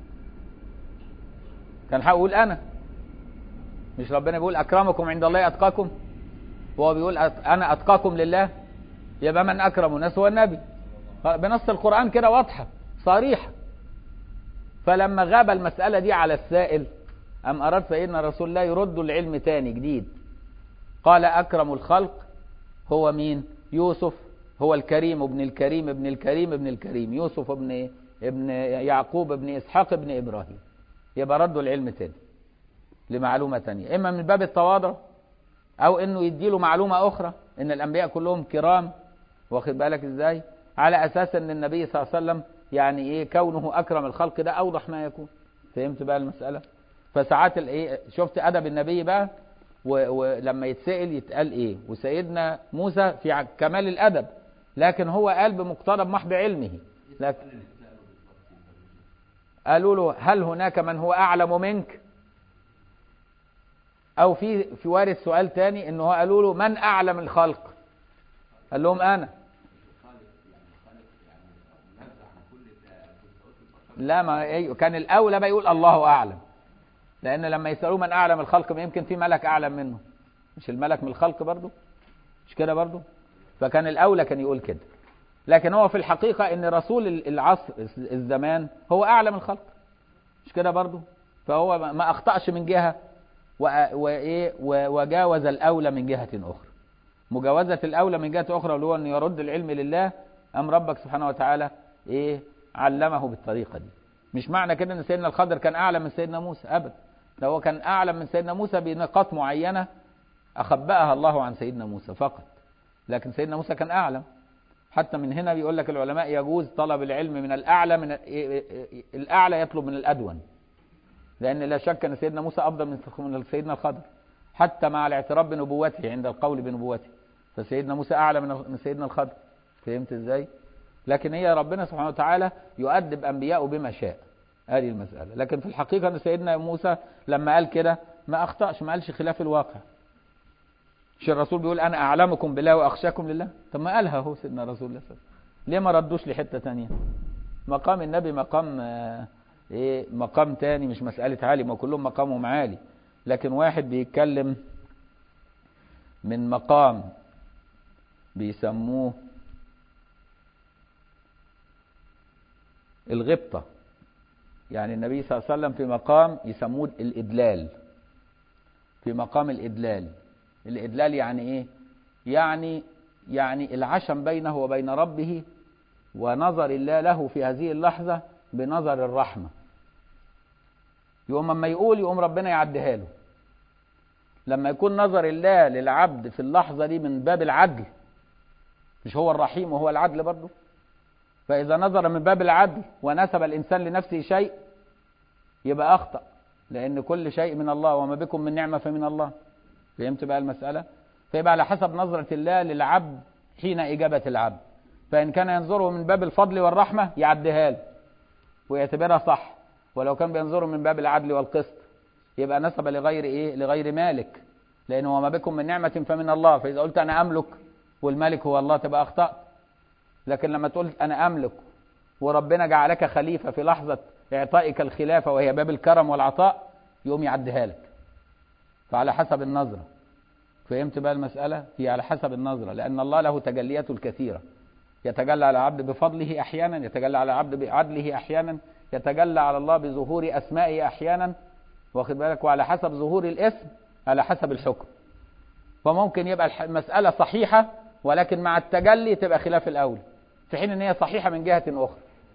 Speaker 1: كان هقول أنا مش ربنا بيقول أكرمكم عند الله أتقاكم وهو بيقول أنا أتقاكم لله يبقى من أكرم الناس هو النبي بنص القرآن كده واضحة صريحة فلما غاب المسألة دي على السائل أم أراد سيدنا رسول الله يرد العلم تاني جديد قال أكرم الخلق هو مين يوسف هو الكريم ابن الكريم ابن الكريم ابن الكريم يوسف ابن ابن يعقوب ابن إسحاق ابن إبراهيم يبقى ردوا العلم تاني لمعلومة تانية إما من باب التواضع أو إنه يديله معلومة أخرى إن الأنبياء كلهم كرام واخد بالك إزاي على أساس إن النبي صلى الله عليه وسلم يعني إيه كونه أكرم الخلق ده أوضح ما يكون فهمت بقى المسألة فساعات الإيه شفت أدب النبي بقى ولما يتسأل يتقال إيه وسيدنا موسى في كمال الأدب لكن هو قال بمقتضب محض علمه لكن قالوا له هل هناك من هو أعلم منك أو في في وارد سؤال تاني إنه قالوا له من أعلم الخلق قال لهم أنا لا ما كان الأولى بقى يقول الله أعلم لأن لما يسألوه من أعلم الخلق ما يمكن في ملك أعلم منه مش الملك من الخلق برضه مش كده برضه فكان الأولى كان يقول كده لكن هو في الحقيقة ان رسول العصر الزمان هو اعلم الخلق مش كده برضو فهو ما اخطأش من جهة وايه وجاوز الاولى من جهة اخرى مجاوزة الاولى من جهة اخرى اللي هو ان يرد العلم لله ام ربك سبحانه وتعالى ايه علمه بالطريقة دي مش معنى كده ان سيدنا الخضر كان اعلم من سيدنا موسى ابدا ده هو كان اعلم من سيدنا موسى بنقاط معينة اخبأها الله عن سيدنا موسى فقط لكن سيدنا موسى كان اعلم حتى من هنا بيقول لك العلماء يجوز طلب العلم من الأعلى من الأعلى يطلب من الأدون لأن لا شك أن سيدنا موسى أفضل من سيدنا الخضر حتى مع الاعتراف بنبوته عند القول بنبوته فسيدنا موسى أعلى من سيدنا الخضر فهمت إزاي لكن هي ربنا سبحانه وتعالى يؤدب أنبياءه بما شاء هذه المسألة لكن في الحقيقة أن سيدنا موسى لما قال كده ما أخطأش ما قالش خلاف الواقع مش الرسول بيقول انا اعلمكم بالله واخشاكم لله طب ما قالها هو سيدنا رسول الله صلى الله عليه وسلم ليه ما ردوش لحته ثانيه مقام النبي مقام ايه مقام تاني مش مساله عالي ما كلهم مقامهم عالي لكن واحد بيتكلم من مقام بيسموه الغبطه يعني النبي صلى الله عليه وسلم في مقام يسموه الادلال في مقام الادلال الإدلال يعني إيه؟ يعني يعني العشم بينه وبين ربه ونظر الله له في هذه اللحظة بنظر الرحمة يقوم لما يقول يقوم ربنا يعديها له لما يكون نظر الله للعبد في اللحظة دي من باب العدل مش هو الرحيم وهو العدل برضه فإذا نظر من باب العدل ونسب الإنسان لنفسه شيء يبقى أخطأ لأن كل شيء من الله وما بكم من نعمة فمن الله فهمت بقى المسألة فيبقى على حسب نظرة الله للعبد حين إجابة العبد فإن كان ينظره من باب الفضل والرحمة يعديها له ويعتبرها صح ولو كان بينظره من باب العدل والقسط يبقى نسب لغير إيه لغير مالك لأنه وما بكم من نعمة فمن الله فإذا قلت أنا أملك والمالك هو الله تبقى أخطأت لكن لما تقول أنا أملك وربنا جعلك خليفة في لحظة إعطائك الخلافة وهي باب الكرم والعطاء يقوم يعديها لك فعلى حسب النظرة فهمت بقى المسألة هي على حسب النظرة لأن الله له تجلياته الكثيرة يتجلى على العبد بفضله أحيانا يتجلى على العبد بعدله أحيانا يتجلى على الله بظهور أسمائه أحيانا واخد بالك وعلى حسب ظهور الاسم على حسب الحكم فممكن يبقى المسألة صحيحة ولكن مع التجلي تبقى خلاف الأول في حين ان هي صحيحة من جهة أخرى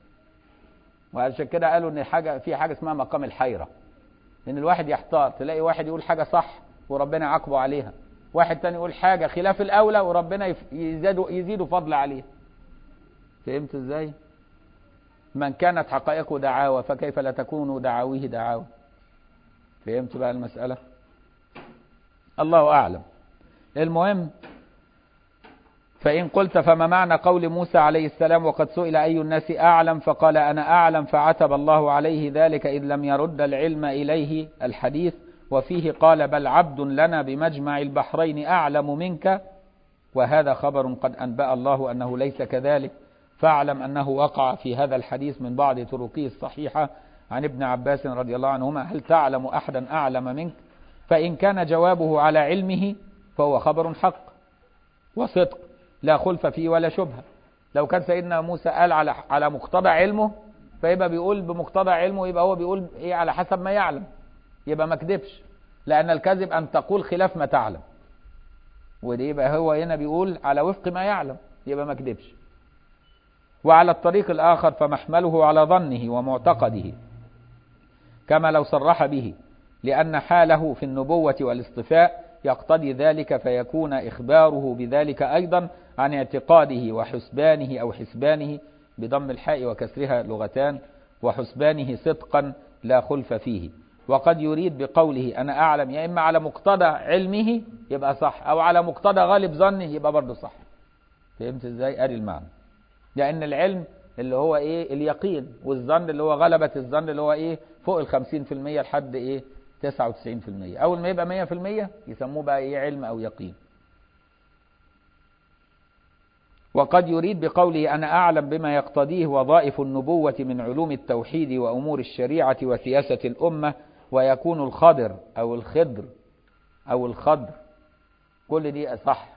Speaker 1: وعشان كده قالوا ان حاجه في حاجه اسمها مقام الحيره ان الواحد يحتار تلاقي واحد يقول حاجه صح وربنا يعاقبه عليها واحد تاني يقول حاجه خلاف الاولى وربنا يزيده يزيده فضل عليها فهمت ازاي من كانت حقائقه دعاوى فكيف لا تكون دعاويه دعاوى فهمت بقى المساله الله اعلم المهم فإن قلت فما معنى قول موسى عليه السلام وقد سئل أي الناس أعلم فقال أنا أعلم فعتب الله عليه ذلك إذ لم يرد العلم إليه الحديث وفيه قال بل عبد لنا بمجمع البحرين أعلم منك وهذا خبر قد أنبأ الله أنه ليس كذلك فاعلم أنه وقع في هذا الحديث من بعض طرقه الصحيحة عن ابن عباس رضي الله عنهما هل تعلم أحدا أعلم منك فإن كان جوابه على علمه فهو خبر حق وصدق لا خلف فيه ولا شبهة لو كان سيدنا موسى قال على على مقتضى علمه فيبقى بيقول بمقتضى علمه يبقى هو بيقول ايه على حسب ما يعلم يبقى ما كذبش لأن الكذب أن تقول خلاف ما تعلم ودي يبقى هو هنا بيقول على وفق ما يعلم يبقى ما كذبش وعلى الطريق الآخر فمحمله على ظنه ومعتقده كما لو صرح به لأن حاله في النبوة والاصطفاء يقتضي ذلك فيكون إخباره بذلك أيضا عن اعتقاده وحسبانه أو حسبانه بضم الحاء وكسرها لغتان وحسبانه صدقا لا خلف فيه وقد يريد بقوله أنا أعلم يا إما على مقتضى علمه يبقى صح أو على مقتضى غالب ظنه يبقى برضه صح فهمت إزاي أدي المعنى لأن العلم اللي هو إيه اليقين والظن اللي هو غلبة الظن اللي هو إيه فوق الخمسين في المية لحد إيه 99% أول ما يبقى 100% يسموه بقى إيه علم أو يقين وقد يريد بقوله أنا أعلم بما يقتضيه وظائف النبوة من علوم التوحيد وأمور الشريعة وسياسة الأمة ويكون الخضر أو الخضر أو الخضر كل دي صح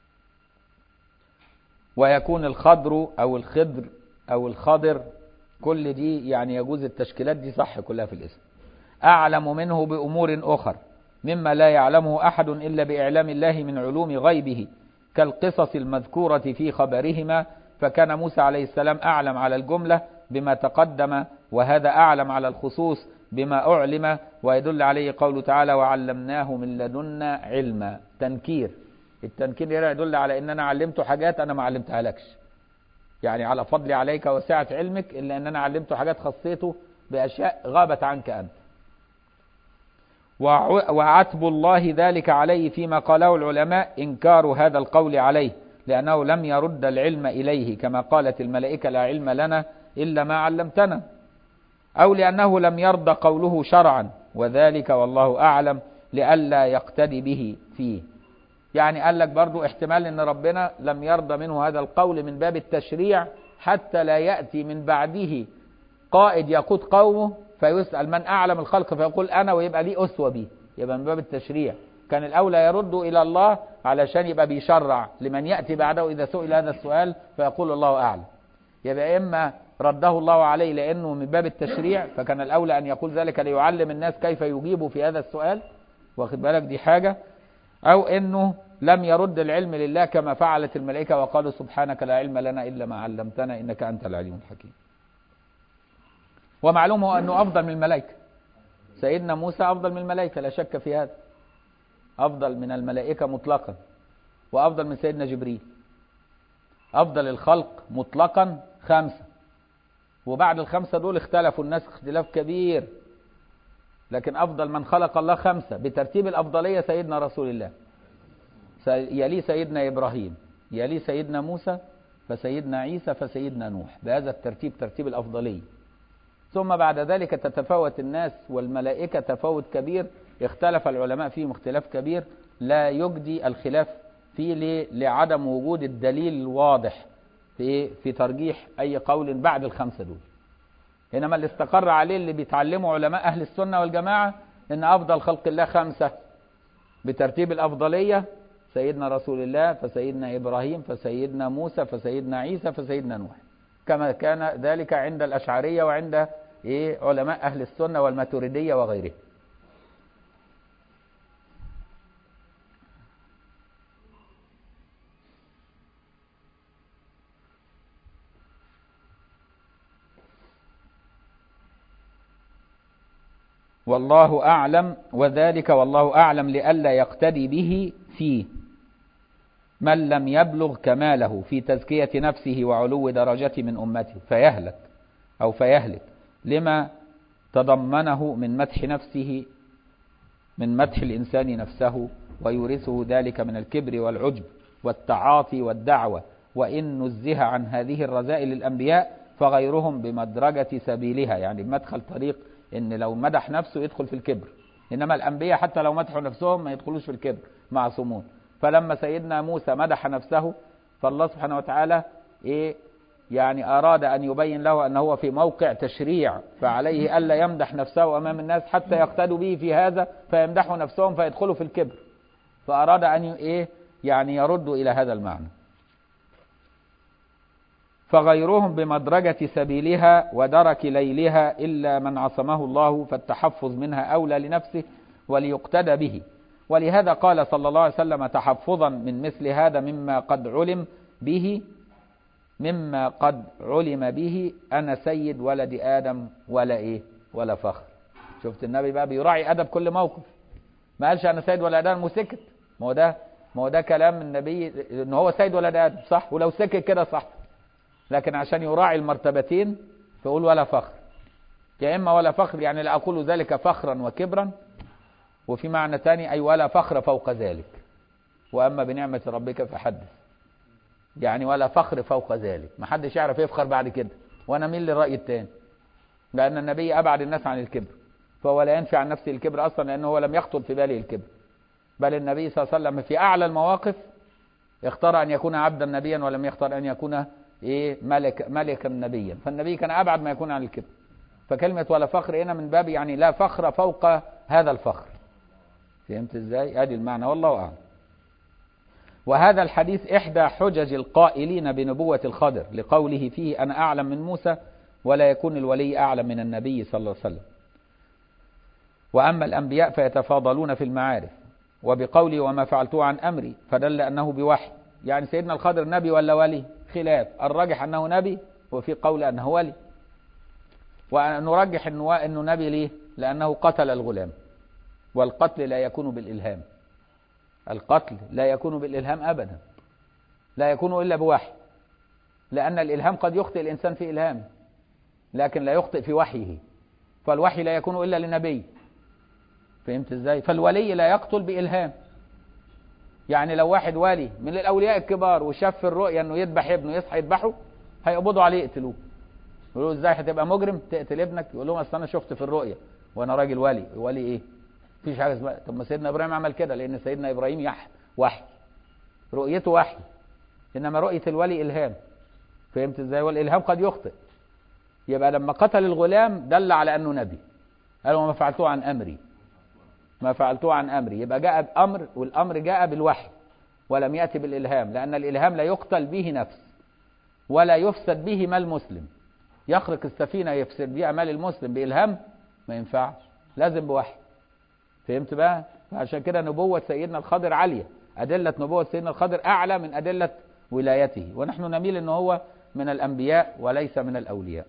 Speaker 1: ويكون الخضر أو الخضر أو الخضر كل دي يعني يجوز التشكيلات دي صح كلها في الاسم أعلم منه بأمور أخر مما لا يعلمه أحد إلا بإعلام الله من علوم غيبه كالقصص المذكورة في خبرهما فكان موسى عليه السلام أعلم على الجملة بما تقدم وهذا أعلم على الخصوص بما أعلم ويدل عليه قوله تعالى وعلمناه من لدنا علما تنكير التنكير يدل على ان انا علمته حاجات انا ما علمتها لكش يعني على فضلي عليك وسعة علمك الا ان انا علمته حاجات خصيته باشياء غابت عنك انت وعتب الله ذلك عليه فيما قاله العلماء انكار هذا القول عليه لانه لم يرد العلم اليه كما قالت الملائكه لا علم لنا الا ما علمتنا او لانه لم يرضى قوله شرعا وذلك والله اعلم لئلا يقتدي به فيه يعني قال لك برضو احتمال ان ربنا لم يرضى منه هذا القول من باب التشريع حتى لا يأتي من بعده قائد يقود قومه فيسأل من أعلم الخلق فيقول أنا ويبقى ليه أسوة به يبقى من باب التشريع كان الأولى يرد إلى الله علشان يبقى بيشرع لمن يأتي بعده إذا سئل هذا السؤال فيقول الله أعلم يبقى إما رده الله عليه لأنه من باب التشريع فكان الأولى أن يقول ذلك ليعلم الناس كيف يجيبوا في هذا السؤال واخد بالك دي حاجة أو أنه لم يرد العلم لله كما فعلت الملائكة وقالوا سبحانك لا علم لنا إلا ما علمتنا إنك أنت العليم الحكيم ومعلوم هو أنه أفضل من الملائكة سيدنا موسى أفضل من الملائكة لا شك في هذا أفضل من الملائكة مطلقا وأفضل من سيدنا جبريل أفضل الخلق مطلقا خمسة وبعد الخمسة دول اختلفوا الناس اختلاف كبير لكن أفضل من خلق الله خمسة بترتيب الأفضلية سيدنا رسول الله يلي سيدنا إبراهيم يلي سيدنا موسى فسيدنا عيسى فسيدنا نوح بهذا الترتيب ترتيب الأفضلية ثم بعد ذلك تتفاوت الناس والملائكة تفاوت كبير اختلف العلماء فيهم اختلاف كبير لا يجدي الخلاف فيه لعدم وجود الدليل الواضح في في ترجيح أي قول بعد الخمسة دول إنما اللي استقر عليه اللي بيتعلموا علماء أهل السنة والجماعة إن أفضل خلق الله خمسة بترتيب الأفضلية سيدنا رسول الله فسيدنا إبراهيم فسيدنا موسى فسيدنا عيسى فسيدنا نوح كما كان ذلك عند الأشعرية وعند إيه علماء أهل السنة والماتريدية وغيرهم والله أعلم وذلك والله أعلم لئلا يقتدي به فيه من لم يبلغ كماله في تزكية نفسه وعلو درجته من أمته فيهلك أو فيهلك لما تضمنه من مدح نفسه من مدح الإنسان نفسه ويورثه ذلك من الكبر والعجب والتعاطي والدعوة وإن نزه عن هذه الرذائل الأنبياء فغيرهم بمدرجة سبيلها يعني بمدخل طريق إن لو مدح نفسه يدخل في الكبر إنما الأنبياء حتى لو مدحوا نفسهم ما يدخلوش في الكبر معصومون فلما سيدنا موسى مدح نفسه فالله سبحانه وتعالى إيه يعني أراد أن يبين له أنه هو في موقع تشريع فعليه ألا يمدح نفسه أمام الناس حتى يقتدوا به في هذا فيمدحوا نفسهم فيدخلوا في الكبر فأراد أن إيه يعني يردوا إلى هذا المعنى فغيرهم بمدرجة سبيلها ودرك ليلها إلا من عصمه الله فالتحفظ منها أولى لنفسه وليقتدى به ولهذا قال صلى الله عليه وسلم تحفظا من مثل هذا مما قد علم به مما قد علم به أنا سيد ولد آدم ولا إيه ولا فخر شفت النبي بقى بيراعي أدب كل موقف ما قالش أنا سيد ولد آدم وسكت ما هو ده ما هو ده كلام النبي إن هو سيد ولد آدم صح ولو سكت كده صح لكن عشان يراعي المرتبتين فيقول ولا فخر يا إما ولا فخر يعني لا أقول ذلك فخرا وكبرا وفي معنى تاني أي ولا فخر فوق ذلك وأما بنعمة ربك فحدث يعني ولا فخر فوق ذلك ما حدش يعرف يفخر بعد كده وانا مين للرأي التاني لأن النبي أبعد الناس عن الكبر فهو لا ينفي عن نفسه الكبر أصلا لأنه هو لم يخطر في باله الكبر بل النبي صلى الله عليه وسلم في أعلى المواقف اختار أن يكون عبدا نبيا ولم يختار أن يكون إيه ملك ملكا نبيا فالنبي كان أبعد ما يكون عن الكبر فكلمة ولا فخر هنا من باب يعني لا فخر فوق هذا الفخر فهمت ازاي؟ ادي المعنى والله أعلم وهذا الحديث إحدى حجج القائلين بنبوة الخضر لقوله فيه أنا أعلم من موسى ولا يكون الولي أعلم من النبي صلى الله عليه وسلم وأما الأنبياء فيتفاضلون في المعارف وبقولي وما فعلته عن أمري فدل أنه بوحي يعني سيدنا الخضر نبي ولا ولي خلاف الراجح أنه نبي وفي قول أنه ولي ونرجح أنه, أنه نبي ليه لأنه قتل الغلام والقتل لا يكون بالإلهام القتل لا يكون بالإلهام أبدا لا يكون إلا بوحي لأن الإلهام قد يخطئ الإنسان في إلهامه لكن لا يخطئ في وحيه فالوحي لا يكون إلا لنبي فهمت إزاي فالولي لا يقتل بإلهام يعني لو واحد ولي من الأولياء الكبار وشاف في الرؤيا أنه يذبح ابنه يصحى يذبحه هيقبضوا عليه يقتلوه يقولوا ازاي هتبقى مجرم تقتل ابنك يقول لهم اصل انا شفت في الرؤيا وانا راجل ولي ولي ايه مفيش حاجه اسمها طب ما سيدنا ابراهيم عمل كده لان سيدنا ابراهيم يح وحي رؤيته وحي انما رؤيه الولي الهام فهمت ازاي والالهام قد يخطئ يبقى لما قتل الغلام دل على انه نبي قال وما فعلته عن امري ما فعلته عن امري يبقى جاء بامر والامر جاء بالوحي ولم ياتي بالالهام لان الالهام لا يقتل به نفس ولا يفسد به مال مسلم يخرق السفينه يفسد بها مال المسلم بالهام ما ينفعش لازم بوحي فهمت بقى فعشان كده نبوة سيدنا الخضر عالية أدلة نبوة سيدنا الخضر أعلى من أدلة ولايته ونحن نميل أنه هو من الأنبياء وليس من الأولياء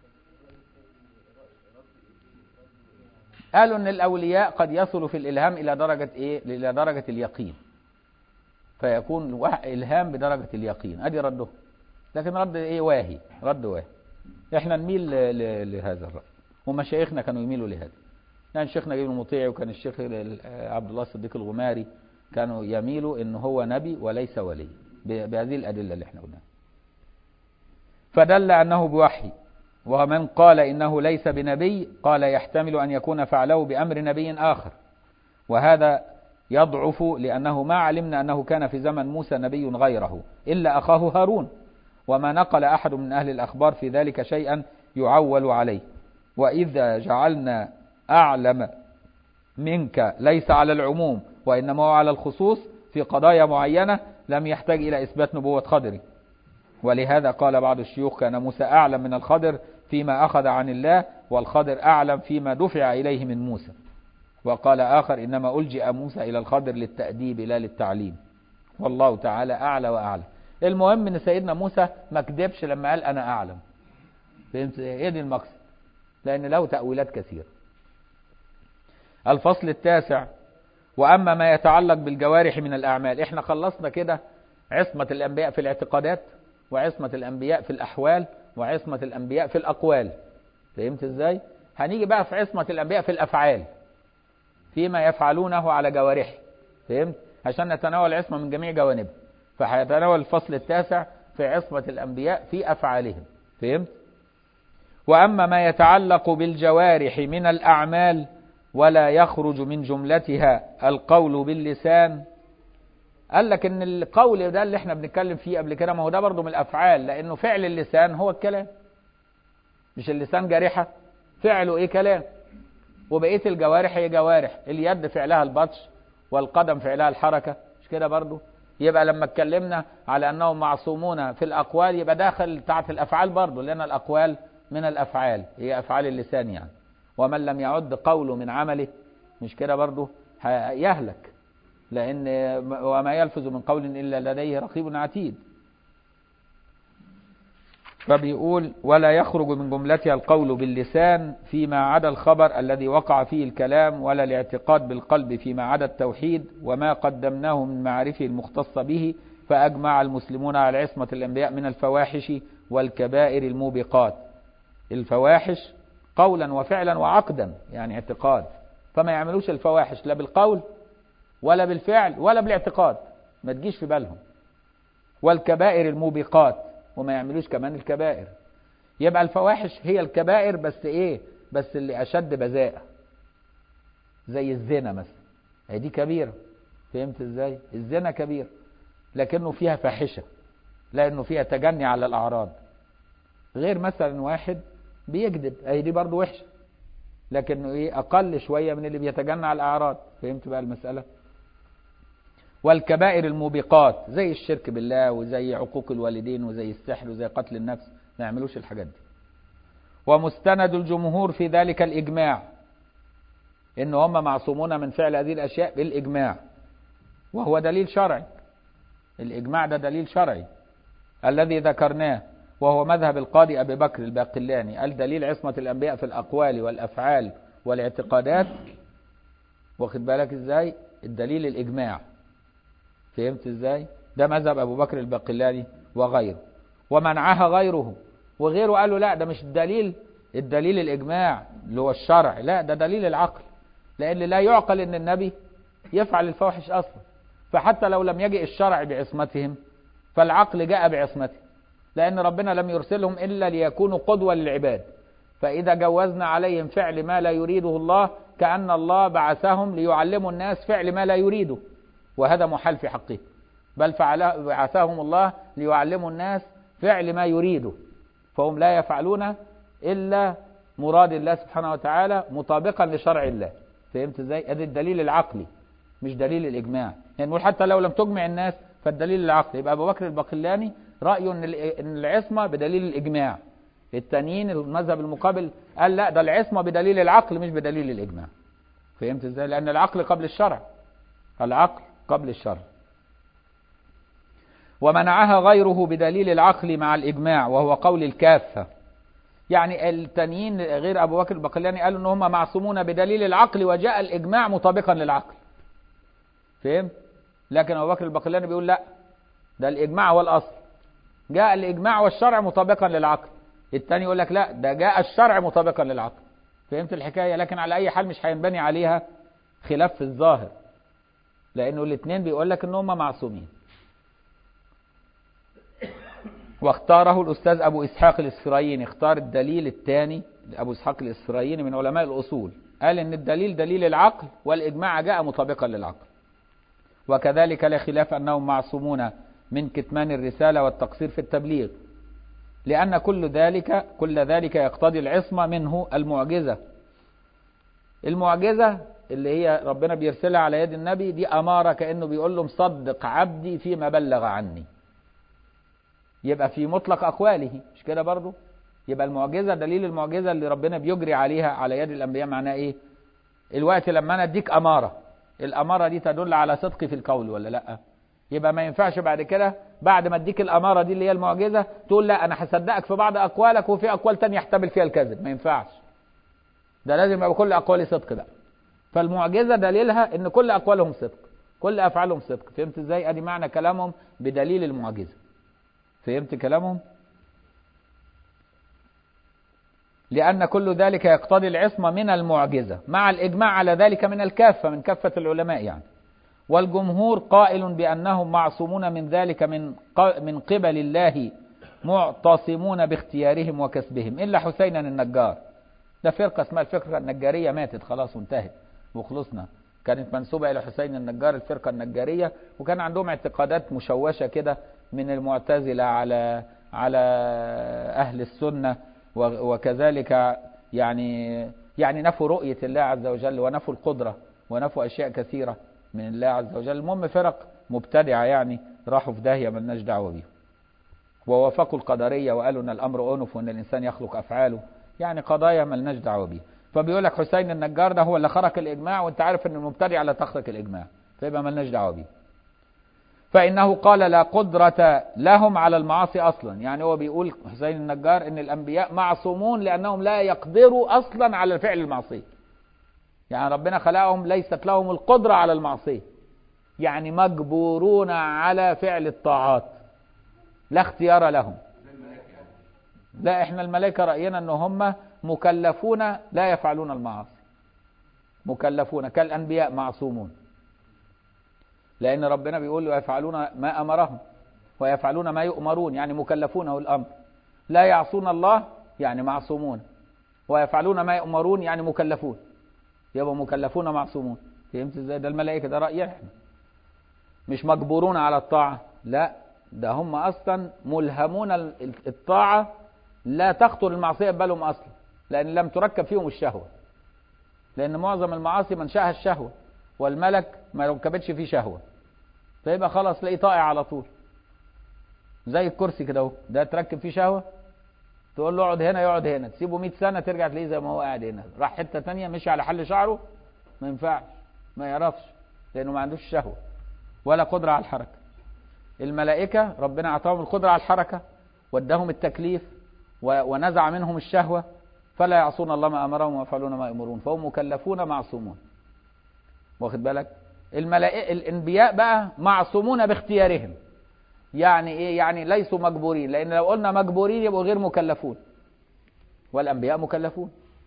Speaker 1: قالوا أن الأولياء قد يصلوا في الإلهام إلى درجة إيه؟ إلى درجة اليقين فيكون إلهام بدرجة اليقين أدي رده لكن رد إيه واهي رد واهي إحنا نميل لهذا الرأي ومشايخنا كانوا يميلوا لهذا يعني شيخنا جيب المطيعي وكان الشيخ عبد الله الصديق الغماري كانوا يميلوا ان هو نبي وليس ولي بهذه الادله اللي احنا قلناها فدل انه بوحي ومن قال انه ليس بنبي قال يحتمل ان يكون فعله بامر نبي اخر وهذا يضعف لانه ما علمنا انه كان في زمن موسى نبي غيره الا اخاه هارون وما نقل احد من اهل الاخبار في ذلك شيئا يعول عليه واذا جعلنا أعلم منك ليس على العموم وإنما هو على الخصوص في قضايا معينة لم يحتاج إلى إثبات نبوة خضر ولهذا قال بعض الشيوخ كان موسى أعلم من الخضر فيما أخذ عن الله والخضر أعلم فيما دفع إليه من موسى وقال آخر إنما ألجئ موسى إلى الخضر للتأديب لا للتعليم والله تعالى أعلى وأعلى المهم ان سيدنا موسى ما كدبش لما قال انا اعلم فهمت ايه دي المقصد لان له تاويلات كثيره الفصل التاسع وأما ما يتعلق بالجوارح من الأعمال احنا خلصنا كده عصمة الأنبياء في الاعتقادات وعصمة الأنبياء في الأحوال وعصمة الأنبياء في الأقوال فهمت ازاي هنيجي بقى في عصمة الأنبياء في الأفعال فيما يفعلونه على جوارحه فهمت عشان نتناول العصمة من جميع جوانبها فهيتناول الفصل التاسع في عصمة الأنبياء في أفعالهم فهمت وأما ما يتعلق بالجوارح من الأعمال ولا يخرج من جملتها القول باللسان قال لك ان القول ده اللي احنا بنتكلم فيه قبل كده ما هو ده برضه من الافعال لانه فعل اللسان هو الكلام مش اللسان جارحه فعله ايه كلام وبقيه الجوارح هي جوارح اليد فعلها البطش والقدم فعلها الحركه مش كده برضه يبقى لما اتكلمنا على انهم معصومون في الاقوال يبقى داخل تحت الافعال برضه لان الاقوال من الافعال هي افعال اللسان يعني ومن لم يعد قوله من عمله مش كده برضه يهلك لأن وما يلفظ من قول إلا لديه رقيب عتيد فبيقول ولا يخرج من جملتها القول باللسان فيما عدا الخبر الذي وقع فيه الكلام ولا الاعتقاد بالقلب فيما عدا التوحيد وما قدمناه من معرفه المختصة به فأجمع المسلمون على عصمة الأنبياء من الفواحش والكبائر الموبقات الفواحش قولا وفعلا وعقدا يعني اعتقاد فما يعملوش الفواحش لا بالقول ولا بالفعل ولا بالاعتقاد ما تجيش في بالهم والكبائر الموبقات وما يعملوش كمان الكبائر يبقى الفواحش هي الكبائر بس ايه بس اللي اشد بذاء زي الزنا مثلا هي دي كبيرة فهمت ازاي الزنا كبير لكنه فيها فاحشة لانه فيها تجني على الاعراض غير مثلا واحد بيكذب اهي دي برضه وحشة لكنه ايه اقل شوية من اللي بيتجنى على الاعراض فهمت بقى المسألة والكبائر الموبقات زي الشرك بالله وزي عقوق الوالدين وزي السحر وزي قتل النفس ما يعملوش الحاجات دي ومستند الجمهور في ذلك الإجماع إن هم معصومون من فعل هذه الأشياء بالإجماع وهو دليل شرعي الإجماع ده دليل شرعي الذي ذكرناه وهو مذهب القاضي أبي بكر الباقلاني الدليل عصمة الأنبياء في الأقوال والأفعال والاعتقادات واخد بالك إزاي الدليل الإجماع فهمت ازاي ده مذهب ابو بكر الباقلاني وغيره ومنعها غيره وغيره قالوا لا ده مش الدليل الدليل الاجماع اللي هو الشرع لا ده دليل العقل لان لا يعقل ان النبي يفعل الفواحش اصلا فحتى لو لم يجئ الشرع بعصمتهم فالعقل جاء بعصمته لان ربنا لم يرسلهم الا ليكونوا قدوه للعباد فاذا جوزنا عليهم فعل ما لا يريده الله كان الله بعثهم ليعلموا الناس فعل ما لا يريده وهذا محال في حقه بل فعل بعثهم الله ليعلموا الناس فعل ما يريده فهم لا يفعلون إلا مراد الله سبحانه وتعالى مطابقا لشرع الله فهمت ازاي؟ ادي الدليل العقلي مش دليل الإجماع يعني نقول حتى لو لم تجمع الناس فالدليل العقلي يبقى أبو بكر الباقلاني رأيه أن العصمة بدليل الإجماع التانيين المذهب المقابل قال لا ده العصمة بدليل العقل مش بدليل الإجماع فهمت ازاي؟ لأن العقل قبل الشرع العقل قبل الشرع ومنعها غيره بدليل العقل مع الإجماع وهو قول الكافة يعني التانيين غير أبو بكر البقلاني قالوا أن هم معصومون بدليل العقل وجاء الإجماع مطابقا للعقل فهم؟ لكن أبو بكر البقلاني بيقول لا ده الإجماع هو الأصل جاء الإجماع والشرع مطابقا للعقل التاني يقول لك لا ده جاء الشرع مطابقا للعقل فهمت الحكاية لكن على أي حال مش هينبني عليها خلاف في الظاهر لأنه الاثنين بيقول لك ان هم معصومين واختاره الأستاذ أبو إسحاق الإسفرايني اختار الدليل الثاني أبو إسحاق الإسفرايني من علماء الأصول قال إن الدليل دليل العقل والإجماع جاء مطابقا للعقل وكذلك لا خلاف أنهم معصومون من كتمان الرسالة والتقصير في التبليغ لأن كل ذلك كل ذلك يقتضي العصمة منه المعجزة المعجزة اللي هي ربنا بيرسلها على يد النبي دي أمارة كأنه بيقول له مصدق عبدي فيما بلغ عني يبقى في مطلق أقواله مش كده برضو يبقى المعجزة دليل المعجزة اللي ربنا بيجري عليها على يد الأنبياء معناه إيه الوقت لما أنا أديك أمارة الأمارة دي تدل على صدقي في القول ولا لأ يبقى ما ينفعش بعد كده بعد ما اديك الأمارة دي اللي هي المعجزة تقول لا أنا هصدقك في بعض أقوالك وفي أقوال تانية يحتمل فيها الكذب ما ينفعش ده لازم يبقى كل أقوالي صدق بقى فالمعجزة دليلها ان كل اقوالهم صدق كل افعالهم صدق فهمت ازاي ادي معنى كلامهم بدليل المعجزة فهمت كلامهم لأن كل ذلك يقتضي العصمة من المعجزة مع الإجماع على ذلك من الكافة من كافة العلماء يعني والجمهور قائل بأنهم معصومون من ذلك من من قبل الله معتصمون باختيارهم وكسبهم إلا حسينا النجار ده فرقة اسمها الفرقة النجارية ماتت خلاص وانتهت وخلصنا كانت منسوبة إلى حسين النجار الفرقة النجارية وكان عندهم اعتقادات مشوشة كده من المعتزلة على على أهل السنة وكذلك يعني يعني نفوا رؤية الله عز وجل ونفوا القدرة ونفوا أشياء كثيرة من الله عز وجل المهم فرق مبتدعة يعني راحوا في داهية ملناش دعوة بيهم ووافقوا القدرية وقالوا ان الامر انف وان الانسان يخلق افعاله يعني قضايا ملناش دعوة بيها فبيقول لك حسين النجار ده هو اللي خرق الاجماع وانت عارف ان المبتدع لا تخرق الاجماع فيبقى ملناش دعوة بيه فانه قال لا قدرة لهم على المعاصي اصلا يعني هو بيقول حسين النجار ان الانبياء معصومون لانهم لا يقدروا اصلا على فعل المعصية يعني ربنا خلقهم ليست لهم القدرة على المعصية يعني مجبورون على فعل الطاعات لا اختيار لهم لا احنا الملائكة رأينا ان هم مكلفون لا يفعلون المعاصي مكلفون كالأنبياء معصومون لأن ربنا بيقول ويفعلون ما أمرهم ويفعلون ما يؤمرون يعني مكلفونه الأمر لا يعصون الله يعني معصومون ويفعلون ما يؤمرون يعني مكلفون يبقى مكلفون معصومون فهمت ازاي ده الملائكة ده رأيي احنا مش مجبورون على الطاعة لا ده هم أصلا ملهمون الطاعة لا تخطر المعصية ببالهم أصلا لأن لم تركب فيهم الشهوة لأن معظم المعاصي منشأها الشهوة والملك ما ركبتش فيه شهوة فيبقى خلاص تلاقيه طائع على طول زي الكرسي كده اهو ده تركب فيه شهوة تقول له اقعد هنا يقعد هنا تسيبه 100 سنة ترجع تلاقيه زي ما هو قاعد هنا راح حتة تانية مشي على حل شعره ما ينفعش ما يعرفش لأنه ما عندوش شهوة ولا قدرة على الحركة الملائكة ربنا أعطاهم القدرة على الحركة واداهم التكليف ونزع منهم الشهوة فلا يعصون الله ما أمرهم ويفعلون ما يأمرون فهم مكلفون معصومون واخد بالك الملائكة الانبياء بقى معصومون باختيارهم يعني ايه يعني ليسوا مجبورين لان لو قلنا مجبورين يبقوا غير مكلفون والانبياء مكلفون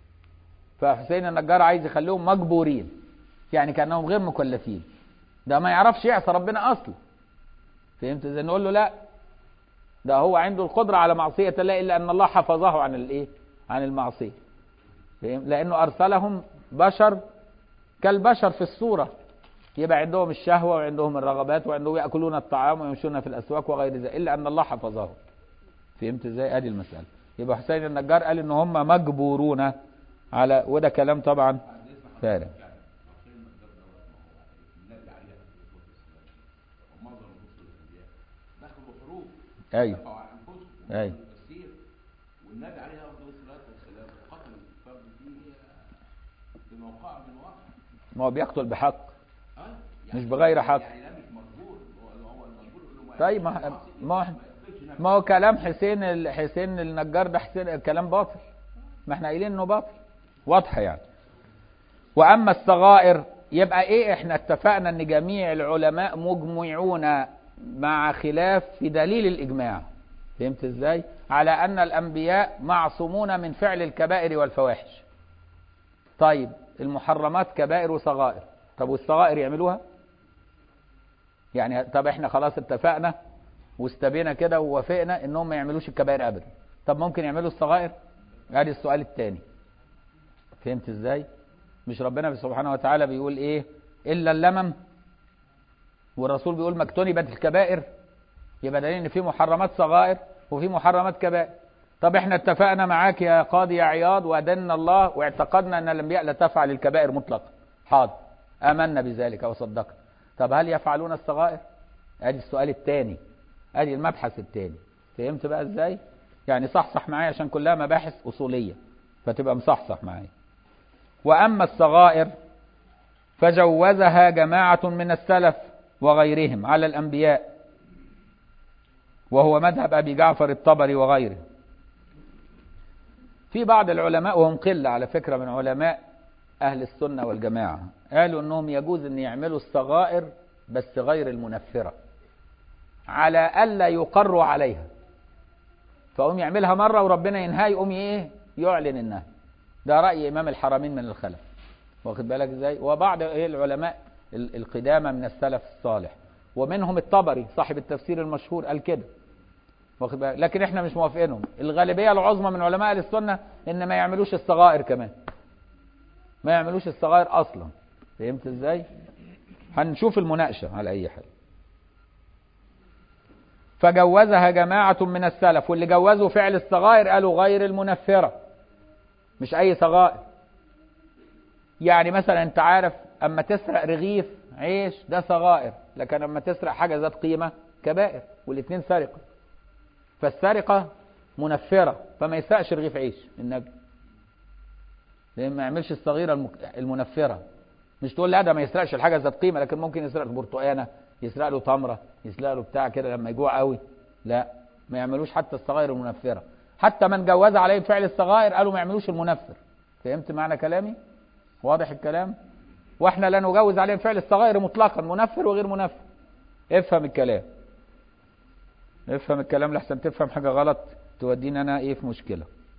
Speaker 1: فحسين النجار عايز يخليهم مجبورين يعني كانهم غير مكلفين ده ما يعرفش يعصى ربنا اصلا فهمت ازاي نقول له لا ده هو عنده القدرة على معصية الله إلا أن الله حفظه عن الإيه؟ عن المعصية لأنه أرسلهم بشر كالبشر في الصورة يبقى عندهم الشهوة وعندهم الرغبات وعندهم يأكلون الطعام ويمشون في الأسواق وغير ذلك إلا أن الله حفظه فهمت ازاي ادي المسألة يبقى حسين النجار قال ان هم مجبورون على وده كلام طبعا فارغ ايوه ايوه
Speaker 2: والنبي عليه افضل الصلاه والسلام قتل الفرد فيه بموقع من واقع
Speaker 1: ما هو بيقتل بحق
Speaker 2: اه
Speaker 1: مش بغير حق
Speaker 2: يعني ده مش مجبور هو هو المجبور يقول له ما
Speaker 1: طيب ما ما ما هو كلام حسين ال- حسين النجار ده حسين كلام باطل ما احنا قايلين انه باطل واضحه يعني واما الصغائر يبقى ايه احنا اتفقنا ان جميع العلماء مجمعون مع خلاف في دليل الاجماع فهمت ازاي على ان الانبياء معصومون من فعل الكبائر والفواحش طيب المحرمات كبائر وصغائر طب والصغائر يعملوها يعني طب احنا خلاص اتفقنا واستبينا كده ووافقنا انهم ما يعملوش الكبائر ابدا طب ممكن يعملوا الصغائر ادي السؤال الثاني فهمت ازاي مش ربنا سبحانه وتعالى بيقول ايه الا اللمم والرسول بيقول ما اجتنبت الكبائر يبقى دليل ان في محرمات صغائر وفي محرمات كبائر طب احنا اتفقنا معاك يا قاضي يا عياض وادنا الله واعتقدنا ان الانبياء لا تفعل الكبائر مطلقا حاضر امنا بذلك وصدقنا طب هل يفعلون الصغائر ادي السؤال الثاني ادي المبحث الثاني فهمت بقى ازاي يعني صحصح معايا عشان كلها مباحث اصوليه فتبقى مصحصح معايا واما الصغائر فجوزها جماعه من السلف وغيرهم على الانبياء وهو مذهب ابي جعفر الطبري وغيره في بعض العلماء وهم قله على فكره من علماء أهل السنة والجماعة قالوا أنهم يجوز أن يعملوا الصغائر بس غير المنفرة على ألا يقروا عليها فقوم يعملها مرة وربنا ينهى يقوم إيه يعلن النهي ده رأي إمام الحرمين من الخلف واخد بالك إزاي وبعض إيه العلماء القدامى من السلف الصالح ومنهم الطبري صاحب التفسير المشهور قال كده واخد بالك لكن احنا مش موافقينهم الغالبيه العظمى من علماء اهل السنه ان ما يعملوش الصغائر كمان ما يعملوش الصغائر اصلا فهمت ازاي هنشوف المناقشه على اي حال فجوزها جماعة من السلف واللي جوزوا فعل الصغائر قالوا غير المنفرة مش أي صغائر يعني مثلا أنت عارف أما تسرق رغيف عيش ده صغائر لكن أما تسرق حاجة ذات قيمة كبائر والاثنين سرقة فالسرقة منفرة فما يسرقش رغيف عيش النبي لأن ما يعملش الصغيرة المنفرة مش تقول لا ده ما يسرقش الحاجة ذات قيمة لكن ممكن يسرق برتقانة يسرق له تمرة يسرق له بتاع كده لما يجوع قوي لا ما يعملوش حتى الصغائر المنفرة حتى من جوز عليهم فعل الصغائر قالوا ما يعملوش المنفر فهمت معنى كلامي واضح الكلام واحنا لا نجوز عليهم فعل الصغائر مطلقا منفر وغير منفر افهم الكلام افهم الكلام لحسن تفهم حاجة غلط تودينا انا ايه في مشكلة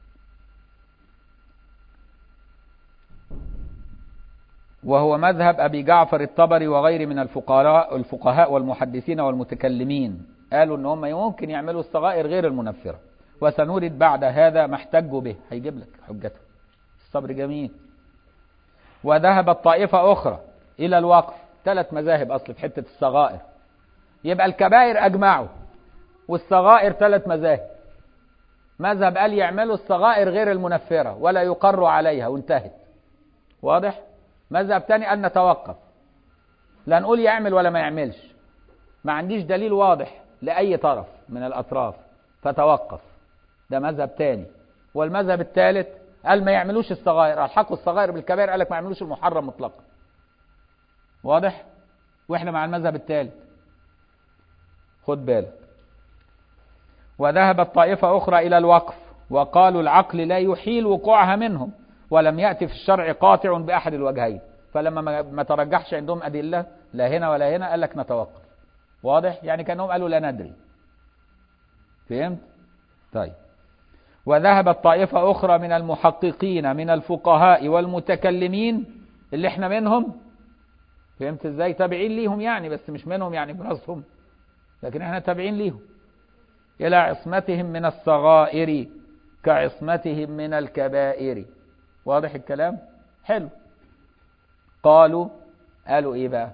Speaker 1: وهو مذهب أبي جعفر الطبري وغيره من الفقهاء الفقهاء والمحدثين والمتكلمين قالوا ان هم ممكن يعملوا الصغائر غير المنفرة وسنورد بعد هذا ما احتجوا به هيجيب لك حجته الصبر جميل وذهبت طائفة أخرى إلى الوقف ثلاث مذاهب أصل في حتة الصغائر يبقى الكبائر أجمعوا والصغائر ثلاث مذاهب مذهب قال يعملوا الصغائر غير المنفرة ولا يقروا عليها وانتهت واضح مذهب تاني أن نتوقف لا نقول يعمل ولا ما يعملش ما عنديش دليل واضح لأي طرف من الأطراف فتوقف ده مذهب تاني والمذهب الثالث قال ما يعملوش الصغائر الحقوا الصغائر بالكبائر قال لك ما يعملوش المحرم مطلقا واضح واحنا مع المذهب الثالث خد بالك وذهبت طائفة أخرى إلى الوقف وقالوا العقل لا يحيل وقوعها منهم ولم يأتي في الشرع قاطع بأحد الوجهين فلما ما ترجحش عندهم أدلة لا هنا ولا هنا قال لك نتوقف واضح يعني كأنهم قالوا لا ندري فهمت طيب وذهبت طائفة أخرى من المحققين من الفقهاء والمتكلمين اللي احنا منهم فهمت ازاي تابعين ليهم يعني بس مش منهم يعني براسهم لكن احنا تابعين ليهم إلى عصمتهم من الصغائر كعصمتهم من الكبائر واضح الكلام حلو قالوا قالوا ايه بقى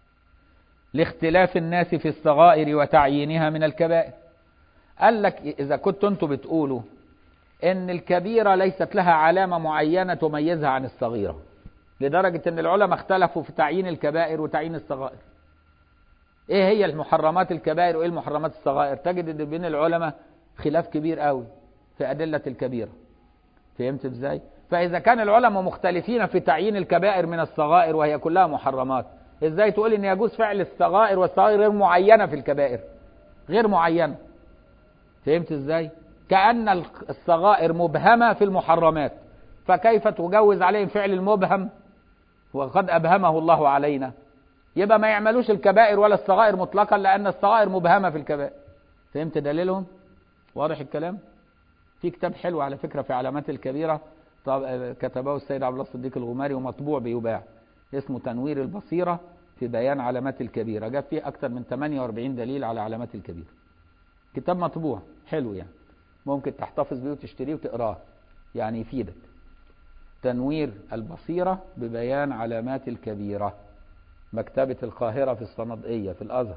Speaker 1: لاختلاف الناس في الصغائر وتعيينها من الكبائر قال لك اذا كنتوا انتوا بتقولوا ان الكبيرة ليست لها علامة معينة تميزها عن الصغيرة لدرجة ان العلماء اختلفوا في تعيين الكبائر وتعيين الصغائر ايه هي المحرمات الكبائر وايه المحرمات الصغائر تجد ان بين العلماء خلاف كبير قوي في أدلة الكبيرة فهمت ازاي فإذا كان العلماء مختلفين في تعيين الكبائر من الصغائر وهي كلها محرمات ازاي تقول ان يجوز فعل الصغائر والصغائر غير معينة في الكبائر غير معينة فهمت ازاي كأن الصغائر مبهمة في المحرمات فكيف تجوز عليهم فعل المبهم وقد أبهمه الله علينا يبقى ما يعملوش الكبائر ولا الصغائر مطلقا لأن الصغائر مبهمة في الكبائر فهمت دليلهم واضح الكلام في كتاب حلو على فكرة في علامات الكبيرة كتبه السيد عبد الله الصديق الغماري ومطبوع بيباع اسمه تنوير البصيرة في بيان علامات الكبيرة جاب فيه أكثر من 48 دليل على علامات الكبيرة كتاب مطبوع حلو يعني ممكن تحتفظ بيه وتشتريه وتقراه يعني يفيدك تنوير البصيرة ببيان علامات الكبيرة مكتبة القاهرة في الصنادقية في الأزهر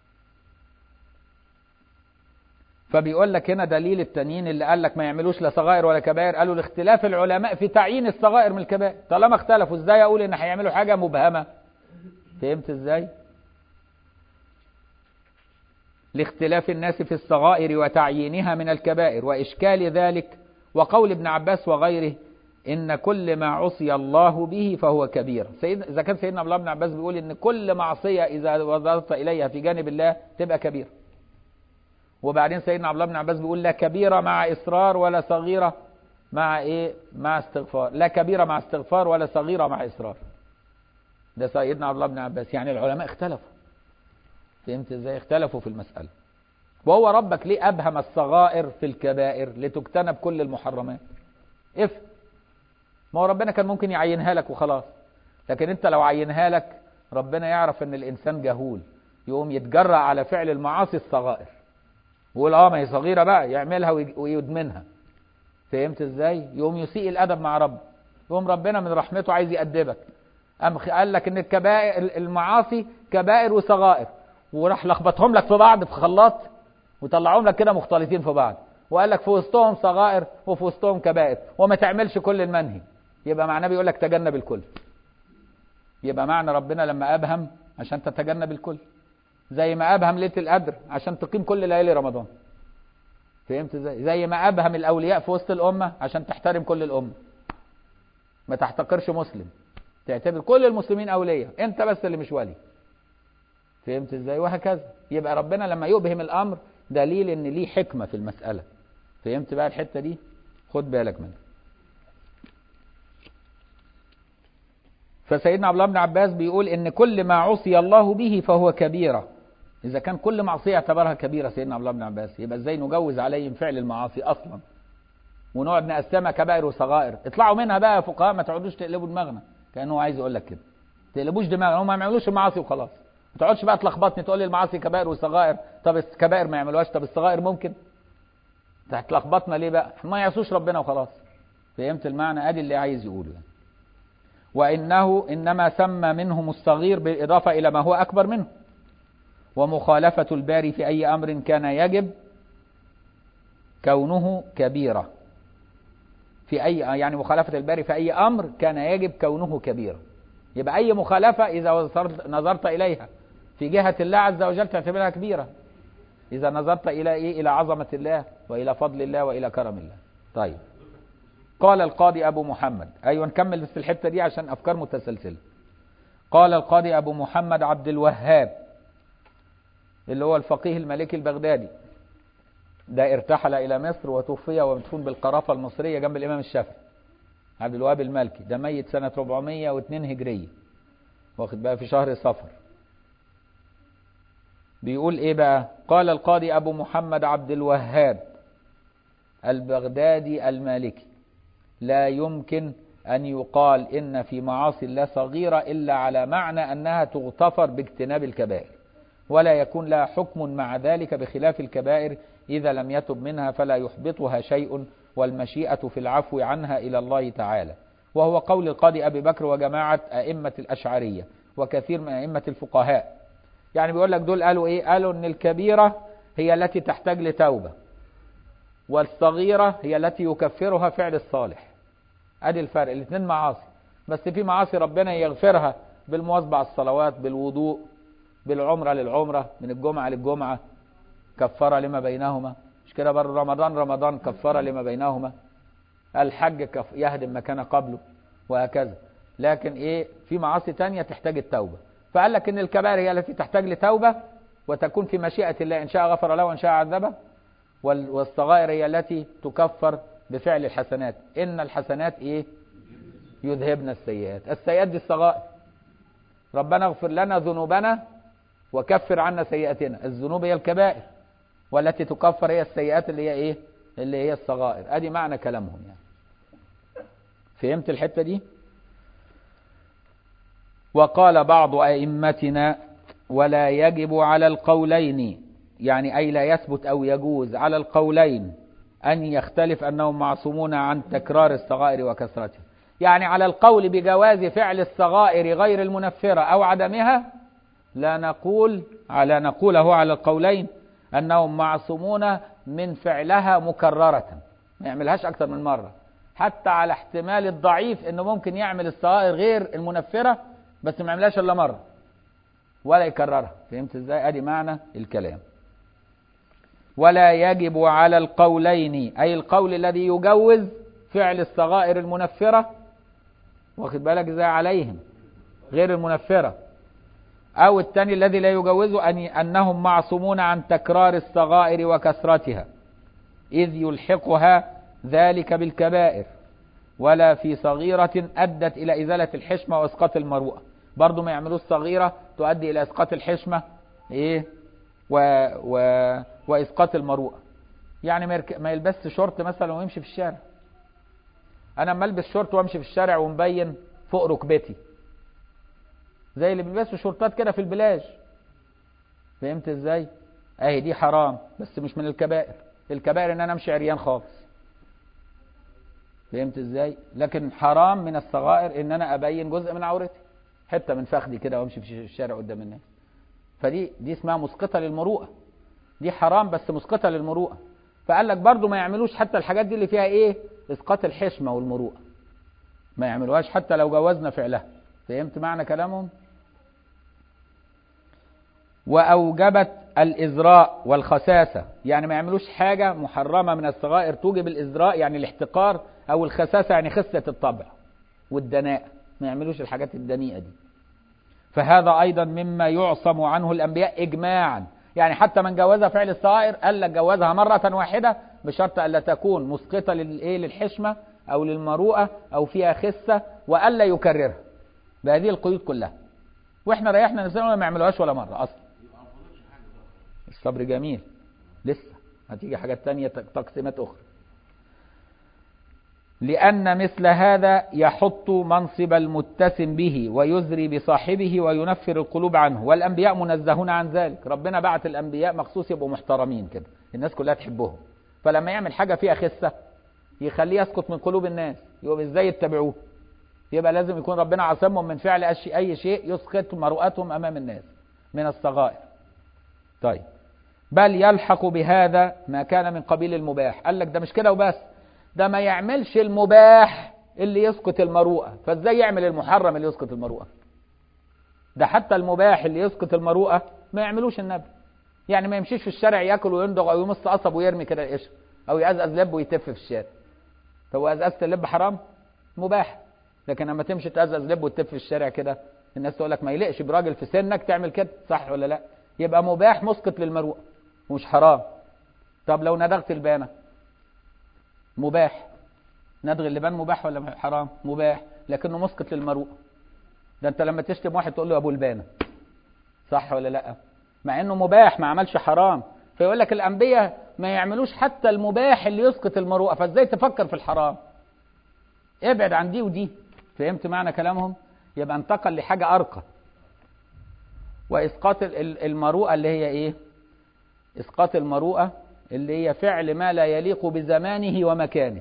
Speaker 1: فبيقول لك هنا دليل التانيين اللي قال لك ما يعملوش لا صغائر ولا كبائر قالوا لاختلاف العلماء في تعيين الصغائر من الكبائر طالما اختلفوا ازاي اقول ان هيعملوا حاجة مبهمة فهمت ازاي لاختلاف الناس في الصغائر وتعيينها من الكبائر وإشكال ذلك وقول ابن عباس وغيره إن كل ما عصي الله به فهو كبير سيد إذا كان سيدنا عبد الله بن عباس بيقول إن كل معصية إذا وضعت إليها في جانب الله تبقى كبيرة وبعدين سيدنا عبد الله بن عباس بيقول لا كبيرة مع إصرار ولا صغيرة مع ايه مع استغفار لا كبيرة مع استغفار ولا صغيرة مع إصرار ده سيدنا عبد الله بن عباس يعني العلماء اختلفوا فهمت ازاي اختلفوا في المسألة وهو ربك ليه أبهم الصغائر في الكبائر لتجتنب كل المحرمات افهم ما هو ربنا كان ممكن يعينها لك وخلاص لكن انت لو عينها لك ربنا يعرف ان الانسان جهول يقوم يتجرأ على فعل المعاصي الصغائر ويقول اه ما هي صغيرة بقى يعملها ويدمنها فهمت ازاي يقوم يسيء الادب مع رب يقوم ربنا من رحمته عايز يأدبك أم قال لك ان الكبائر المعاصي كبائر وصغائر وراح لخبطهم لك في بعض في خلاط وطلعهم لك كده مختلطين في بعض وقال لك في وسطهم صغائر وفي وسطهم كبائر وما تعملش كل المنهي يبقى معناه بيقول لك تجنب الكل يبقى معنى ربنا لما ابهم عشان تتجنب الكل زي ما ابهم ليله القدر عشان تقيم كل ليالي رمضان فهمت ازاي زي ما ابهم الاولياء في وسط الامه عشان تحترم كل الامه ما تحتقرش مسلم تعتبر كل المسلمين اولياء انت بس اللي مش ولي فهمت ازاي وهكذا يبقى ربنا لما يبهم الامر دليل ان ليه حكمه في المساله فهمت بقى الحته دي خد بالك منها فسيدنا عبد الله بن عباس بيقول ان كل ما عصي الله به فهو كبيره اذا كان كل معصيه اعتبرها كبيره سيدنا عبد الله بن عباس يبقى ازاي نجوز عليهم فعل المعاصي اصلا ونقعد نقسمها كبائر وصغائر اطلعوا منها بقى يا فقهاء ما تقعدوش تقلبوا دماغنا كانه عايز يقول لك كده تقلبوش دماغنا هم ما يعملوش المعاصي وخلاص ما تقعدش بقى تلخبطني تقول لي المعاصي كبائر وصغائر طب الكبائر ما يعملوهاش طب الصغائر ممكن هتلخبطنا ليه بقى ما يعصوش ربنا وخلاص فهمت المعنى ادي اللي عايز يقوله يعني. وانه انما سمى منهم الصغير بالاضافه الى ما هو اكبر منه ومخالفه الباري في اي امر كان يجب كونه كبيره في اي يعني مخالفه الباري في اي امر كان يجب كونه كبيره يبقى اي مخالفه اذا نظرت اليها في جهه الله عز وجل تعتبرها كبيره اذا نظرت الى ايه الى عظمه الله والى فضل الله والى كرم الله طيب قال القاضي ابو محمد ايوه نكمل بس الحته دي عشان افكار متسلسله قال القاضي ابو محمد عبد الوهاب اللي هو الفقيه المالكي البغدادي ده ارتحل الى مصر وتوفي ومدفون بالقرافه المصريه جنب الامام الشافعي عبد الوهاب المالكي ده ميت سنه 402 هجريه واخد بقى في شهر صفر بيقول ايه بقى قال القاضي ابو محمد عبد الوهاب البغدادي المالكي لا يمكن أن يقال إن في معاصي الله صغيرة إلا على معنى أنها تغتفر باجتناب الكبائر ولا يكون لها حكم مع ذلك بخلاف الكبائر إذا لم يتب منها فلا يحبطها شيء والمشيئة في العفو عنها إلى الله تعالى وهو قول القاضي أبي بكر وجماعة أئمة الأشعرية وكثير من أئمة الفقهاء يعني بيقول لك دول قالوا إيه قالوا أن الكبيرة هي التي تحتاج لتوبة والصغيرة هي التي يكفرها فعل الصالح ادي الفرق الاثنين معاصي بس في معاصي ربنا يغفرها بالمواظبة على الصلوات بالوضوء بالعمرة للعمرة من الجمعة للجمعة كفارة لما بينهما مش كده بر رمضان رمضان كفارة لما بينهما الحج كف يهدم ما كان قبله وهكذا لكن ايه في معاصي تانية تحتاج التوبة فقال لك ان الكبائر هي التي تحتاج لتوبة وتكون في مشيئة الله ان شاء غفر له وان شاء عذبه والصغائر هي التي تكفر بفعل الحسنات ان الحسنات ايه يذهبن السيئات السيئات دي الصغائر ربنا اغفر لنا ذنوبنا وكفر عنا سيئاتنا الذنوب هي الكبائر والتي تكفر هي السيئات اللي هي ايه اللي هي الصغائر ادي معنى كلامهم يعني فهمت الحته دي وقال بعض ائمتنا ولا يجب على القولين يعني اي لا يثبت او يجوز على القولين أن يختلف أنهم معصومون عن تكرار الصغائر وكثرتها يعني على القول بجواز فعل الصغائر غير المنفرة أو عدمها لا نقول على نقوله على القولين أنهم معصومون من فعلها مكررة ما يعملهاش أكثر من مرة حتى على احتمال الضعيف أنه ممكن يعمل الصغائر غير المنفرة بس ما يعملهاش إلا مرة ولا يكررها فهمت ازاي ادي معنى الكلام ولا يجب على القولين أي القول الذي يجوز فعل الصغائر المنفرة واخد بالك ازاي عليهم غير المنفرة أو الثاني الذي لا يجوز أن أنهم معصومون عن تكرار الصغائر وكثرتها إذ يلحقها ذلك بالكبائر ولا في صغيرة أدت إلى إزالة الحشمة وإسقاط المروءة برضو ما يعملوش صغيرة تؤدي إلى إسقاط الحشمة إيه و... و... وإسقاط المروءة يعني ما, يرك... ما يلبسش شورت مثلا ويمشي في الشارع أنا اما ألبس شورت وأمشي في الشارع ومبين فوق ركبتي زي اللي بيلبسوا شورتات كده في البلاج فهمت ازاي اهي دي حرام بس مش من الكبائر الكبائر ان انا امشي عريان خالص فهمت ازاي لكن حرام من الصغائر ان انا ابين جزء من عورتي حته من فخدي كده وامشي في الشارع قدام الناس فدي دي اسمها مسقطه للمروءه دي حرام بس مسقطه للمروءه فقال لك برضو ما يعملوش حتى الحاجات دي اللي فيها ايه اسقاط الحشمه والمروءه ما يعملوهاش حتى لو جوزنا فعلها فهمت معنى كلامهم وأوجبت الإزراء والخساسة يعني ما يعملوش حاجة محرمة من الصغائر توجب الإزراء يعني الاحتقار أو الخساسة يعني خسة الطبع والدناء ما يعملوش الحاجات الدنيئة دي فهذا أيضا مما يعصم عنه الأنبياء إجماعا يعني حتى من جوزها فعل الصغائر قال لك جوزها مرة واحدة بشرط ألا تكون مسقطة للإيه للحشمة أو للمروءة أو فيها خسة وألا يكررها بهذه القيود كلها واحنا ريحنا نفسنا ما يعملوهاش ولا مرة أصلا الصبر جميل لسه هتيجي حاجات تانية تقسيمات أخرى لأن مثل هذا يحط منصب المتسم به ويزري بصاحبه وينفر القلوب عنه والأنبياء منزهون عن ذلك ربنا بعت الأنبياء مخصوص يبقوا محترمين كده الناس كلها تحبهم فلما يعمل حاجة فيها خسة يخليه يسقط من قلوب الناس يبقى ازاي يتبعوه يبقى لازم يكون ربنا عاصمهم من فعل أي شيء يسقط مروءتهم أمام الناس من الصغائر طيب بل يلحق بهذا ما كان من قبيل المباح قال لك ده مش كده وبس ده ما يعملش المباح اللي يسقط المروءة فازاي يعمل المحرم اللي يسقط المروءة ده حتى المباح اللي يسقط المروءة ما يعملوش النبي يعني ما يمشيش في الشارع ياكل ويندغ او يمص قصب ويرمي كده القشر او يقزقز لب ويتف في الشارع طب وقزقزة اللب حرام مباح لكن لما تمشي تقزقز لب وتتف في الشارع كده الناس تقول لك ما يليقش براجل في سنك تعمل كده صح ولا لا يبقى مباح مسقط للمروءة ومش حرام طب لو ندغت البانة مباح ندغ اللبان مباح ولا حرام مباح لكنه مسقط للمروءة ده انت لما تشتم واحد تقول له يا ابو البانة صح ولا لا مع انه مباح ما عملش حرام فيقول لك الانبياء ما يعملوش حتى المباح اللي يسقط المروءة فازاي تفكر في الحرام ابعد عن دي ودي فهمت معنى كلامهم يبقى انتقل لحاجة ارقى واسقاط المروءة اللي هي ايه اسقاط المروءة اللي هي فعل ما لا يليق بزمانه ومكانه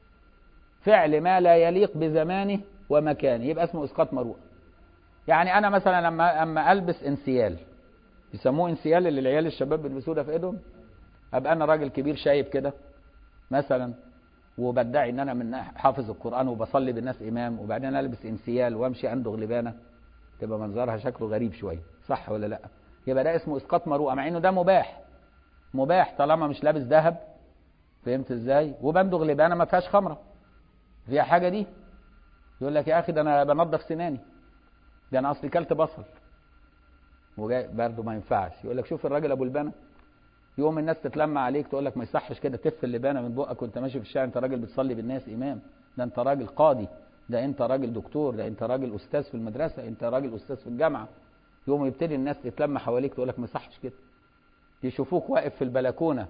Speaker 1: فعل ما لا يليق بزمانه ومكانه يبقى اسمه اسقاط مروءة يعني انا مثلا لما اما البس انسيال يسموه انسيال اللي العيال الشباب بيلبسوه ده في ايدهم ابقى انا راجل كبير شايب كده مثلا وبدعي ان انا من حافظ القران وبصلي بالناس امام وبعدين البس انسيال وامشي اندغ لبانه تبقى منظرها شكله غريب شويه صح ولا لا يبقى ده اسمه اسقاط مروءه مع انه ده مباح مباح طالما مش لابس ذهب فهمت ازاي وبندغ لبانه ما فيهاش خمره فيها حاجه دي يقول لك يا اخي ده انا بنضف سناني ده انا اصلي كلت بصل وجاي برضه ما ينفعش يقول لك شوف الراجل ابو البانه يوم الناس تتلم عليك تقول لك ما يصحش كده تف اللبانه من بقك وانت ماشي في الشارع انت راجل بتصلي بالناس امام ده انت راجل قاضي ده انت راجل دكتور ده انت راجل استاذ في المدرسه انت راجل استاذ في الجامعه يوم يبتدي الناس تتلم حواليك تقول لك ما يصحش كده يشوفوك واقف في البلكونه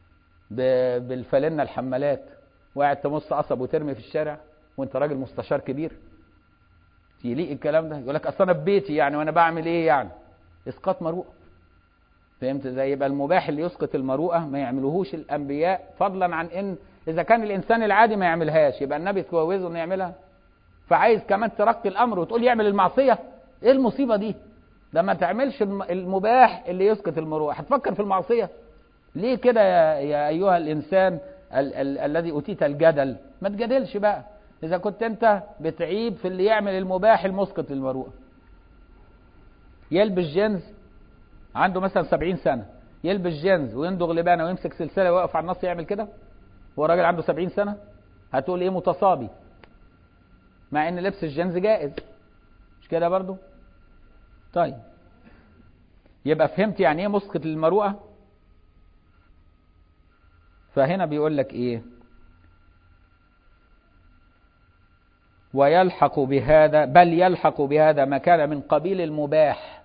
Speaker 1: بالفلنه الحمالات وقاعد تمص قصب وترمي في الشارع وانت راجل مستشار كبير يليق الكلام ده يقول لك اصل انا في بيتي يعني وانا بعمل ايه يعني اسقاط مروءه فهمت ازاي يبقى المباح اللي يسقط المروءه ما يعملوهوش الانبياء فضلا عن ان اذا كان الانسان العادي ما يعملهاش يبقى النبي تجوزه انه يعملها فعايز كمان ترقي الامر وتقول يعمل المعصيه ايه المصيبه دي ده ما تعملش المباح اللي يسقط المروءه هتفكر في المعصيه ليه كده يا, يا ايها الانسان ال- ال- الذي اوتيت الجدل ما تجادلش بقى اذا كنت انت بتعيب في اللي يعمل المباح المسقط للمروءه يلبس جينز عنده مثلا سبعين سنة يلبس جينز ويندغ لبانة ويمسك سلسلة ويقف على النص يعمل كده هو راجل عنده سبعين سنة هتقول ايه متصابي مع ان لبس الجينز جائز مش كده برضو طيب يبقى فهمت يعني ايه مسقط للمروءة فهنا بيقول لك ايه ويلحق بهذا بل يلحق بهذا ما كان من قبيل المباح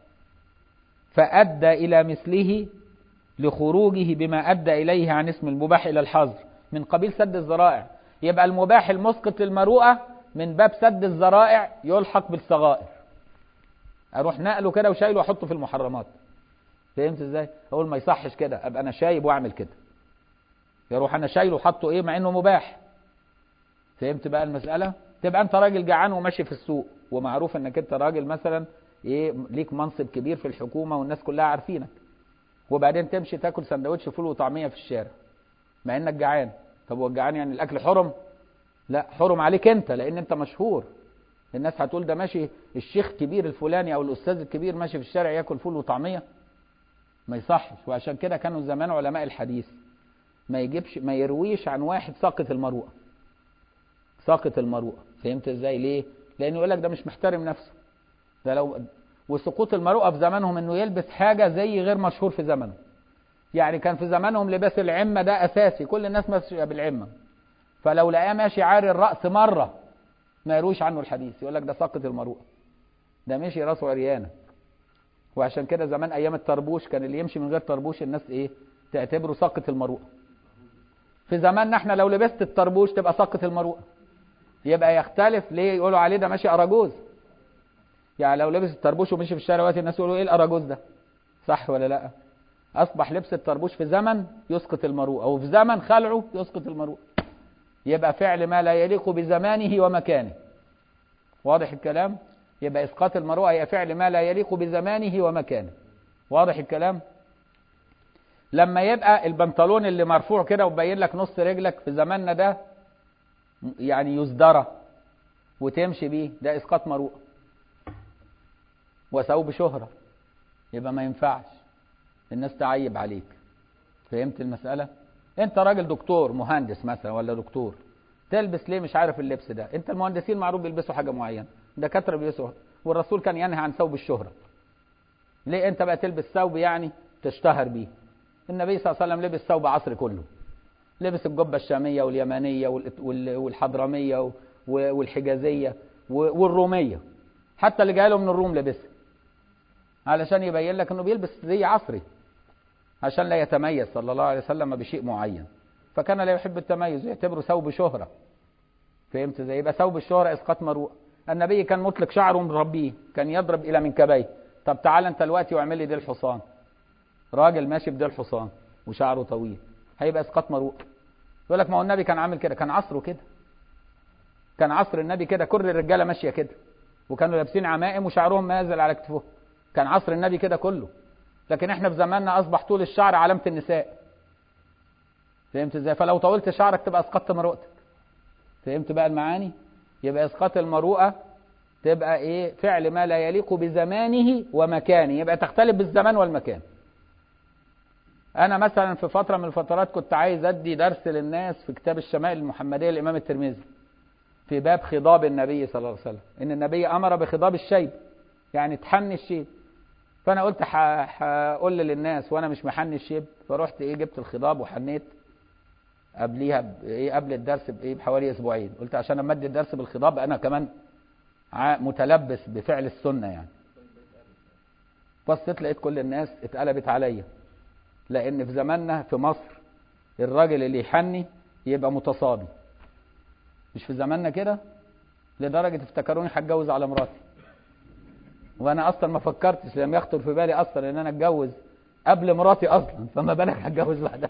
Speaker 1: فأدى إلى مثله لخروجه بما أدى إليه عن اسم المباح إلى الحظر من قبيل سد الذرائع يبقى المباح المسقط للمروءة من باب سد الذرائع يلحق بالصغائر أروح نقله كده وشايله وأحطه في المحرمات فهمت ازاي؟ أقول ما يصحش كده أبقى أنا شايب وأعمل كده يروح أنا شايله وحطه إيه مع إنه مباح فهمت بقى المسألة؟ تبقى أنت راجل جعان وماشي في السوق ومعروف إنك أنت راجل مثلا إيه ليك منصب كبير في الحكومة والناس كلها عارفينك وبعدين تمشي تاكل سندوتش فول وطعميه في الشارع مع انك جعان طب هو الجعان يعني الاكل حرم لا حرم عليك انت لان انت مشهور الناس هتقول ده ماشي الشيخ كبير الفلاني او الاستاذ الكبير ماشي في الشارع ياكل فول وطعميه ما يصحش وعشان كده كانوا زمان علماء الحديث ما يجيبش ما يرويش عن واحد ساقط المروءه ساقط المروءه فهمت ازاي ليه لانه يقول لك ده مش محترم نفسه ده لو وسقوط المروءه في زمانهم انه يلبس حاجه زي غير مشهور في زمنه يعني كان في زمانهم لباس العمه ده اساسي كل الناس ماشيه بالعمه فلو لقاه ماشي عاري الراس مره ما يرويش عنه الحديث يقول لك ده سقط المروءه ده مشي راسه عريانه وعشان كده زمان ايام الطربوش كان اللي يمشي من غير طربوش الناس ايه تعتبره ساقط المروءه في زماننا احنا لو لبست الطربوش تبقى ساقط المروءه يبقى يختلف ليه يقولوا عليه ده ماشي اراجوز يعني لو لبس الطربوش ومشي في الشارع دلوقتي الناس يقولوا ايه الاراجوز ده صح ولا لا اصبح لبس الطربوش في زمن يسقط المروءه وفي زمن خلعه يسقط المروءه يبقى فعل ما لا يليق بزمانه ومكانه واضح الكلام يبقى اسقاط المروءه هي فعل ما لا يليق بزمانه ومكانه واضح الكلام لما يبقى البنطلون اللي مرفوع كده وبين لك نص رجلك في زماننا ده يعني يزدرى وتمشي بيه ده اسقاط مروءه وثوب شهرة يبقى ما ينفعش الناس تعيب عليك فهمت المسألة انت راجل دكتور مهندس مثلا ولا دكتور تلبس ليه مش عارف اللبس ده انت المهندسين معروف بيلبسوا حاجة معينة دكاترة بيلبسوا والرسول كان ينهى عن ثوب الشهرة ليه انت بقى تلبس ثوب يعني تشتهر بيه النبي صلى الله عليه وسلم لبس ثوب عصر كله لبس الجبة الشامية واليمانية والحضرمية والحجازية والرومية حتى اللي جاي له من الروم لبسها علشان يبين لك انه بيلبس زي عصري عشان لا يتميز صلى الله عليه وسلم بشيء معين فكان لا يحب التميز يعتبره ثوب شهرة فهمت ازاي يبقى ثوب الشهرة اسقاط مروءة النبي كان مطلق شعره مربيه كان يضرب الى منكبيه طب تعال انت دلوقتي واعمل لي ديل حصان راجل ماشي بديل حصان وشعره طويل هيبقى اسقاط مروءة يقول لك ما هو النبي كان عامل كده كان عصره كده كان عصر النبي كده كل الرجاله ماشيه كده وكانوا لابسين عمائم وشعرهم نازل على كتفهم كان عصر النبي كده كله لكن احنا في زماننا اصبح طول الشعر علامه النساء فهمت ازاي فلو طولت شعرك تبقى اسقطت مروءتك فهمت بقى المعاني يبقى اسقاط المروءه تبقى ايه فعل ما لا يليق بزمانه ومكانه يبقى تختلف بالزمان والمكان انا مثلا في فتره من الفترات كنت عايز ادي درس للناس في كتاب الشمائل المحمديه للامام الترمذي في باب خضاب النبي صلى الله عليه وسلم ان النبي امر بخضاب الشيب يعني تحني الشيب فانا قلت هقول للناس وانا مش محني الشيب فرحت ايه جبت الخضاب وحنيت قبليها ايه قبل الدرس بايه بحوالي اسبوعين قلت عشان اما ادي الدرس بالخضاب انا كمان متلبس بفعل السنه يعني بصيت لقيت كل الناس اتقلبت عليا لان في زماننا في مصر الراجل اللي يحني يبقى متصابي مش في زماننا كده لدرجه افتكروني هتجوز على مراتي وانا اصلا ما فكرتش لم يخطر في بالي اصلا ان انا اتجوز قبل مراتي اصلا فما بالك هتجوز بعدها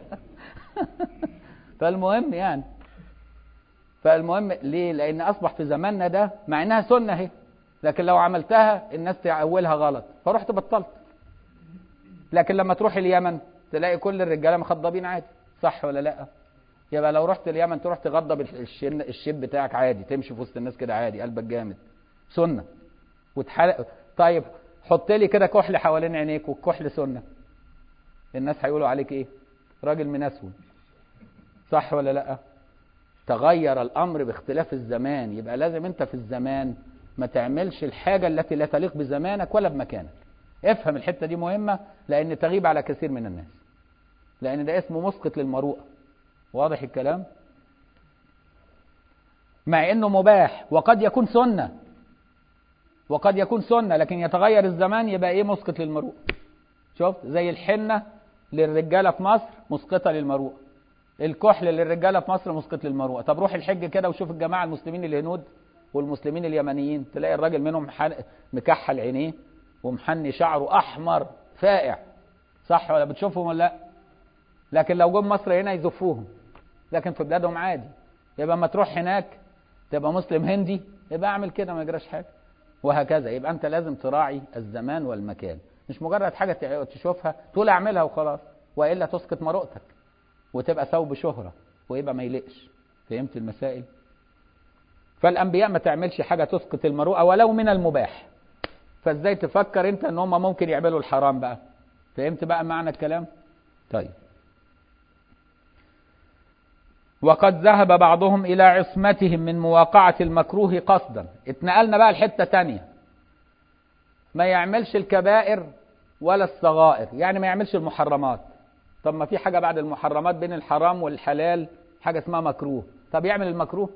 Speaker 1: فالمهم يعني فالمهم ليه لان اصبح في زماننا ده مع انها سنه اهي لكن لو عملتها الناس تعولها غلط فرحت بطلت لكن لما تروح اليمن تلاقي كل الرجاله مخضبين عادي صح ولا لا يبقى لو رحت اليمن تروح تغضب الشن الشيب بتاعك عادي تمشي في وسط الناس كده عادي قلبك جامد سنه وتحلق طيب حط لي كده كحل حوالين عينيك والكحل سنه الناس هيقولوا عليك ايه راجل منسون صح ولا لا تغير الامر باختلاف الزمان يبقى لازم انت في الزمان ما تعملش الحاجه التي لا تليق بزمانك ولا بمكانك افهم الحته دي مهمه لان تغيب على كثير من الناس لان ده اسمه مسقط للمروءه واضح الكلام مع انه مباح وقد يكون سنة وقد يكون سنة لكن يتغير الزمان يبقى ايه مسقط للمروءة شفت زي الحنة للرجالة في مصر مسقطة للمروءة الكحل للرجالة في مصر مسقط للمروءة طب روح الحج كده وشوف الجماعة المسلمين الهنود والمسلمين اليمنيين تلاقي الراجل منهم مكحل عينيه ومحني شعره احمر فائع صح ولا بتشوفهم ولا لا لكن لو جم مصر هنا يزفوهم لكن في بلادهم عادي يبقى ما تروح هناك تبقى مسلم هندي يبقى اعمل كده ما يجراش حاجه وهكذا يبقى انت لازم تراعي الزمان والمكان مش مجرد حاجه تشوفها تقول اعملها وخلاص والا تسقط مروءتك وتبقى ثوب شهره ويبقى ما يلقش فهمت المسائل فالانبياء ما تعملش حاجه تسقط المروءه ولو من المباح فازاي تفكر انت ان هم ممكن يعملوا الحرام بقى فهمت بقى معنى الكلام طيب وقد ذهب بعضهم إلى عصمتهم من مواقعة المكروه قصدا اتنقلنا بقى لحتة تانية ما يعملش الكبائر ولا الصغائر يعني ما يعملش المحرمات طب ما في حاجة بعد المحرمات بين الحرام والحلال حاجة اسمها مكروه طب يعمل المكروه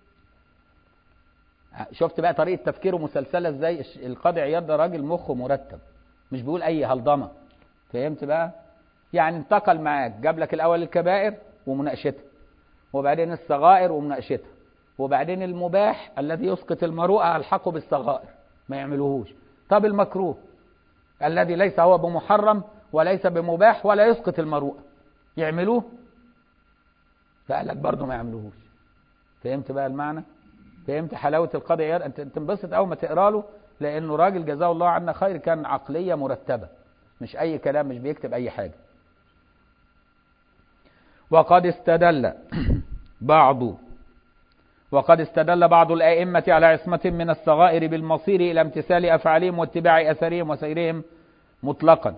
Speaker 1: شفت بقى طريقة تفكيره مسلسلة ازاي القاضي عياض ده راجل مخه مرتب مش بيقول اي هلضمة فهمت بقى يعني انتقل معاك جاب لك الاول الكبائر ومناقشتها وبعدين الصغائر ومناقشتها وبعدين المباح الذي يسقط المروءة ألحقه بالصغائر ما يعملوهوش طب المكروه الذي ليس هو بمحرم وليس بمباح ولا يسقط المروءة يعملوه فقال لك برضه ما يعملوهوش فهمت بقى المعنى فهمت حلاوة القاضي عياض انت تنبسط اول ما تقرا له لانه راجل جزاه الله عنا خير كان عقلية مرتبة مش اي كلام مش بيكتب اي حاجة وقد استدل بعض وقد استدل بعض الأئمة على عصمة من الصغائر بالمصير إلى امتثال أفعالهم واتباع أثرهم وسيرهم مطلقا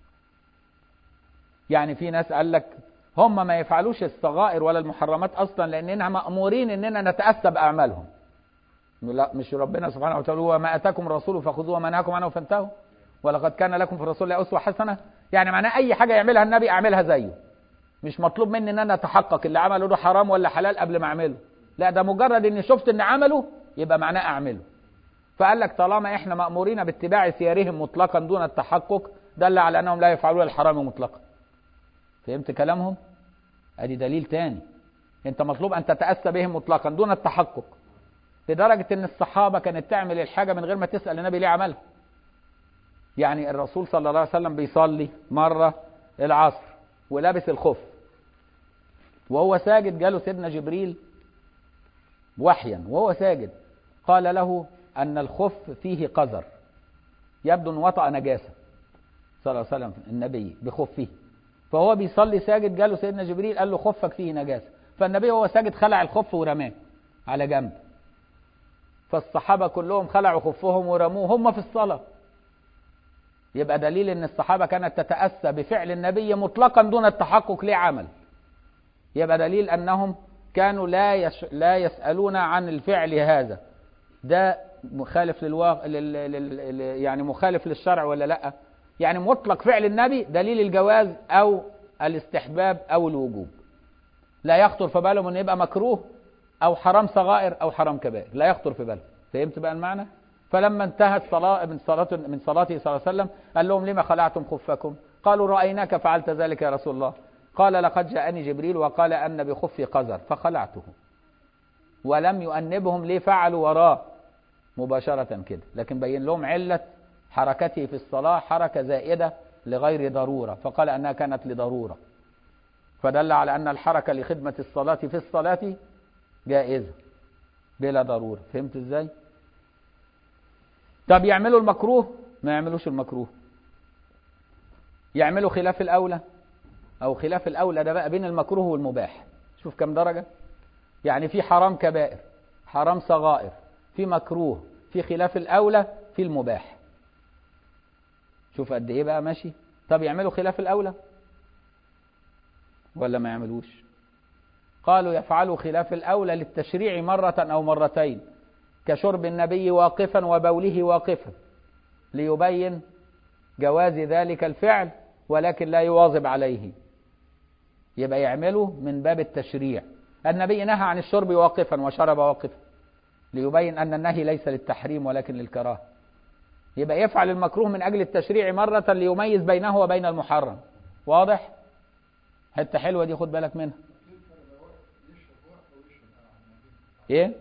Speaker 1: يعني في ناس قال لك هم ما يفعلوش الصغائر ولا المحرمات أصلا لأننا مأمورين أننا نتأسى بأعمالهم لا مش ربنا سبحانه وتعالى هو ما أتاكم الرسول فخذوه وما نهاكم عنه فانتهوا ولقد كان لكم في الرسول أسوة حسنة يعني معناه أي حاجة يعملها النبي أعملها زيه مش مطلوب مني ان انا اتحقق اللي عمله ده حرام ولا حلال قبل ما اعمله لا ده مجرد اني شفت ان عمله يبقى معناه اعمله فقال لك طالما احنا مامورين باتباع سيرهم مطلقا دون التحقق دل على انهم لا يفعلون الحرام مطلقا فهمت كلامهم ادي دليل تاني انت مطلوب ان تتاسى بهم مطلقا دون التحقق لدرجه ان الصحابه كانت تعمل الحاجه من غير ما تسال النبي ليه عملها يعني الرسول صلى الله عليه وسلم بيصلي مره العصر ولابس الخف وهو ساجد جاله سيدنا جبريل وحيا وهو ساجد قال له أن الخف فيه قذر يبدو أن وطأ نجاسة صلى الله عليه وسلم النبي بخفه فهو بيصلي ساجد جاله سيدنا جبريل قال له خفك فيه نجاسة فالنبي وهو ساجد خلع الخف ورماه على جنب فالصحابة كلهم خلعوا خفهم ورموه هم في الصلاة يبقى دليل ان الصحابة كانت تتأسى بفعل النبي مطلقا دون التحقق ليه عمل يبقى دليل انهم كانوا لا يش... لا يسألون عن الفعل هذا ده مخالف للواقع لل... لل... يعني مخالف للشرع ولا لا يعني مطلق فعل النبي دليل الجواز او الاستحباب او الوجوب لا يخطر في بالهم ان يبقى مكروه او حرام صغائر او حرام كبائر لا يخطر في بالهم فهمت بقى المعنى فلما انتهت صلاة من صلاة من صلاته صلى الله عليه وسلم قال لهم لما خلعتم خفكم قالوا رأيناك فعلت ذلك يا رسول الله قال لقد جاءني جبريل وقال أن بخفي قذر فخلعته ولم يؤنبهم ليه فعلوا وراه مباشرة كده لكن بين لهم علة حركته في الصلاة حركة زائدة لغير ضرورة فقال أنها كانت لضرورة فدل على أن الحركة لخدمة الصلاة في الصلاة جائزة بلا ضرورة فهمت ازاي؟ طب يعملوا المكروه ما يعملوش المكروه يعملوا خلاف الأولى أو خلاف الأولى ده بقى بين المكروه والمباح شوف كم درجة يعني في حرام كبائر حرام صغائر في مكروه في خلاف الأولى في المباح شوف قد إيه بقى ماشي طب يعملوا خلاف الأولى ولا ما يعملوش قالوا يفعلوا خلاف الأولى للتشريع مرة أو مرتين كشرب النبي واقفا وبوله واقفا ليبين جواز ذلك الفعل ولكن لا يواظب عليه يبقى يعمله من باب التشريع النبي نهى عن الشرب واقفا وشرب واقفا ليبين أن النهي ليس للتحريم ولكن للكراهة يبقى يفعل المكروه من أجل التشريع مرة ليميز بينه وبين المحرم واضح؟ حتة حلوة دي خد بالك منها ايه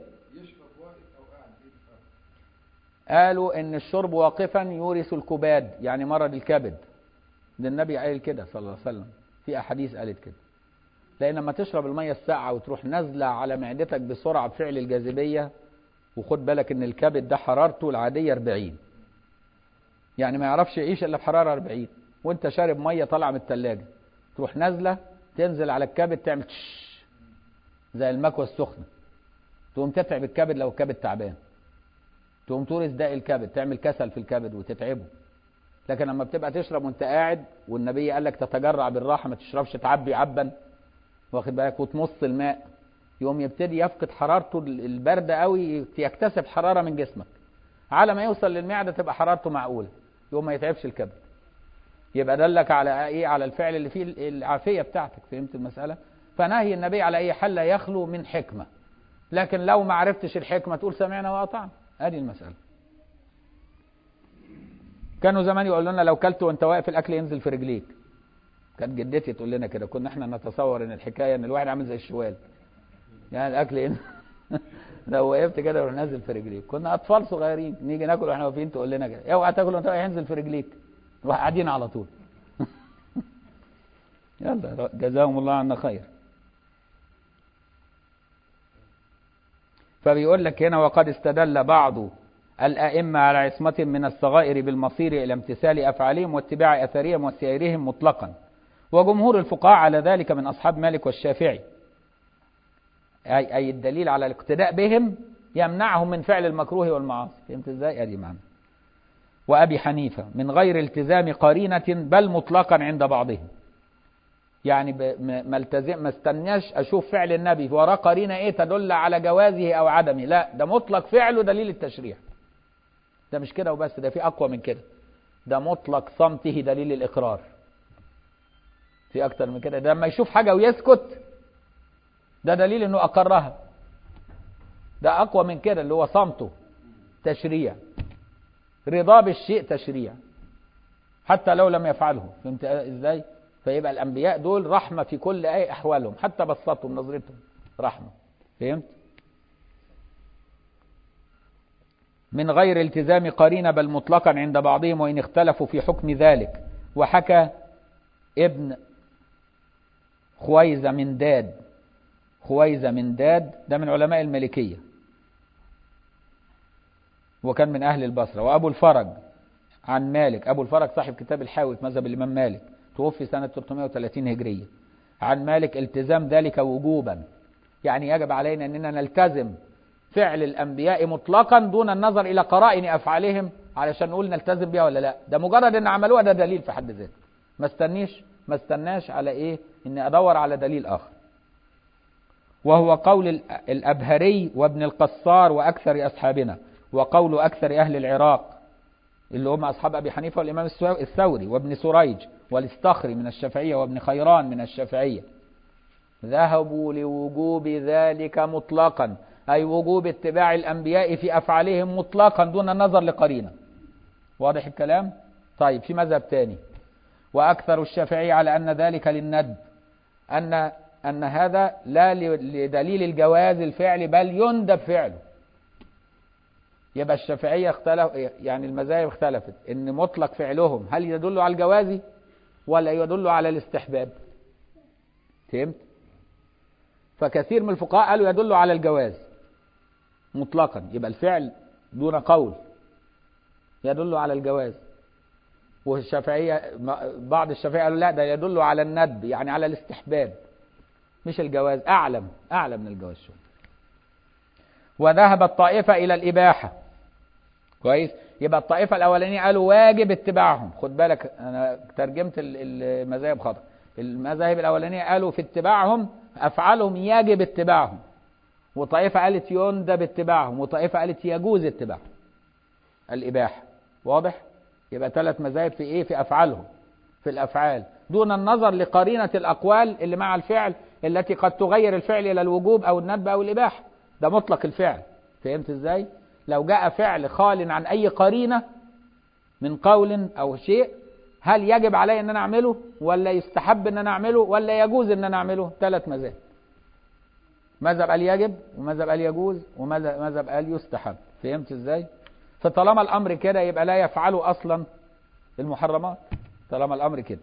Speaker 1: قالوا ان الشرب واقفا يورث الكباد يعني مرض الكبد ده النبي قال كده صلى الله عليه وسلم في احاديث قالت كده لان لما تشرب الميه الساقعه وتروح نازله على معدتك بسرعه بفعل الجاذبيه وخد بالك ان الكبد ده حرارته العاديه 40 يعني ما يعرفش يعيش الا بحراره 40 وانت شارب ميه طالعه من الثلاجه تروح نازله تنزل على الكبد تعمل تش زي المكوى السخنه تقوم تتعب الكبد لو الكبد تعبان تقوم تورث داء الكبد تعمل كسل في الكبد وتتعبه لكن لما بتبقى تشرب وانت قاعد والنبي قال لك تتجرع بالراحه ما تشربش تعبي عبا واخد بالك وتمص الماء يقوم يبتدي يفقد حرارته البارده قوي يكتسب حراره من جسمك على ما يوصل للمعده تبقى حرارته معقوله يقوم ما يتعبش الكبد يبقى دلك على ايه على الفعل اللي فيه العافيه بتاعتك فهمت المساله فنهي النبي على اي حل يخلو من حكمه لكن لو ما عرفتش الحكمه تقول سمعنا واطعنا ادي المساله كانوا زمان يقولوا لنا لو كلت وانت واقف الاكل ينزل في رجليك كانت جدتي تقول لنا كده كنا احنا نتصور ان الحكايه ان الواحد عامل زي الشوال يعني الاكل ينزل لو وقفت كده يروح نازل في رجليك كنا اطفال صغيرين نيجي ناكل واحنا واقفين تقول لنا كده اوعى تاكل وانت واقف ينزل في رجليك نروح قاعدين على طول يلا جزاهم الله عنا خير فبيقول لك هنا وقد استدل بعض الأئمة على عصمة من الصغائر بالمصير إلى امتثال أفعالهم واتباع أثرهم وسيرهم مطلقا وجمهور الفقهاء على ذلك من أصحاب مالك والشافعي أي, أي الدليل على الاقتداء بهم يمنعهم من فعل المكروه والمعاصي فهمت ازاي؟ ادي معنى وأبي حنيفة من غير التزام قرينة بل مطلقا عند بعضهم يعني ما التزم ما استناش اشوف فعل النبي وراه قرينه ايه تدل على جوازه او عدمه لا ده مطلق فعله دليل التشريع ده مش كده وبس ده في اقوى من كده ده مطلق صمته دليل الاقرار في اكتر من كده ده لما يشوف حاجه ويسكت ده دليل انه اقرها ده اقوى من كده اللي هو صمته تشريع رضا بالشيء تشريع حتى لو لم يفعله فهمت ازاي فيبقى الانبياء دول رحمه في كل اي احوالهم حتى بسطهم نظرتهم رحمه فهمت من غير التزام قرينة بل مطلقا عند بعضهم وإن اختلفوا في حكم ذلك وحكى ابن خويزة من داد خويزة من داد ده من علماء المالكية وكان من أهل البصرة وأبو الفرج عن مالك أبو الفرج صاحب كتاب الحاوي في مذهب الإمام مالك توفي سنة 330 هجرية عن مالك التزام ذلك وجوبا يعني يجب علينا أننا نلتزم فعل الأنبياء مطلقا دون النظر إلى قرائن أفعالهم علشان نقول نلتزم بها ولا لا ده مجرد أن عملوها ده دليل في حد ذاته ما استنيش ما استناش على إيه إني أدور على دليل آخر وهو قول الأبهري وابن القصار وأكثر أصحابنا وقول أكثر أهل العراق اللي هم أصحاب أبي حنيفة والإمام الثوري وابن سريج والاستخري من الشافعية وابن خيران من الشافعية ذهبوا لوجوب ذلك مطلقا أي وجوب اتباع الأنبياء في أفعالهم مطلقا دون النظر لقرينة واضح الكلام؟ طيب في مذهب تاني وأكثر الشافعية على أن ذلك للندب أن أن هذا لا لدليل الجواز الفعل بل يندب فعله يبقى الشافعية اختلف يعني المذاهب اختلفت ان مطلق فعلهم هل يدل على الجواز ولا يدل على الاستحباب فهمت فكثير من الفقهاء قالوا يدل على الجواز مطلقا يبقى الفعل دون قول يدل على الجواز والشافعية بعض الشافعية قالوا لا ده يدل على الندب يعني على الاستحباب مش الجواز أعلم أعلى من الجواز شوية وذهب الطائفة إلى الإباحة كويس يبقى الطائفة الأولانية قالوا واجب اتباعهم خد بالك أنا ترجمت المذاهب خطأ المذاهب الأولانية قالوا في اتباعهم أفعالهم يجب اتباعهم وطائفة قالت يندب اتباعهم وطائفة قالت يجوز اتباعهم الإباحة واضح يبقى ثلاث مذاهب في إيه في أفعالهم في الأفعال دون النظر لقرينة الأقوال اللي مع الفعل
Speaker 3: التي قد تغير الفعل إلى الوجوب أو الندب أو الإباحة ده مطلق الفعل فهمت إزاي لو جاء فعل خال عن أي قرينة من قول أو شيء هل يجب علي أن أنا أعمله ولا يستحب أن أنا أعمله ولا يجوز أن أنا أعمله ثلاث مذاهب مذهب قال يجب ومذهب قال يجوز ومذهب قال يستحب فهمت ازاي فطالما الامر كده يبقى لا يفعله اصلا المحرمات طالما الامر كده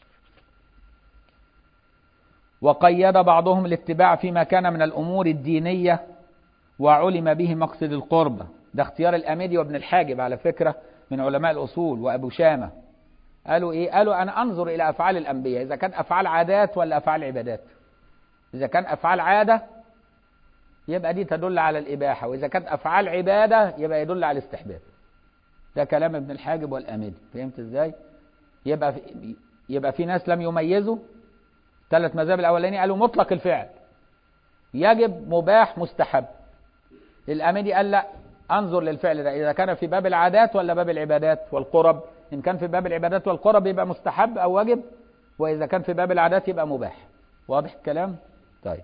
Speaker 3: وقيد بعضهم الاتباع فيما كان من الامور الدينيه وعلم به مقصد القربة ده اختيار الاميدي وابن الحاجب على فكره من علماء الاصول وابو شامه قالوا ايه قالوا انا انظر الى افعال الانبياء اذا كان افعال عادات ولا افعال عبادات اذا كان افعال عاده يبقى دي تدل على الإباحة وإذا كانت أفعال عبادة يبقى يدل على الاستحباب ده كلام ابن الحاجب والأمدي فهمت إزاي يبقى في يبقى في ناس لم يميزوا ثلاث مذاهب الأولاني قالوا مطلق الفعل يجب مباح مستحب الأمدي قال لا انظر للفعل ده إذا كان في باب العادات ولا باب العبادات والقرب إن كان في باب العبادات والقرب يبقى مستحب أو واجب وإذا كان في باب العادات يبقى مباح واضح الكلام طيب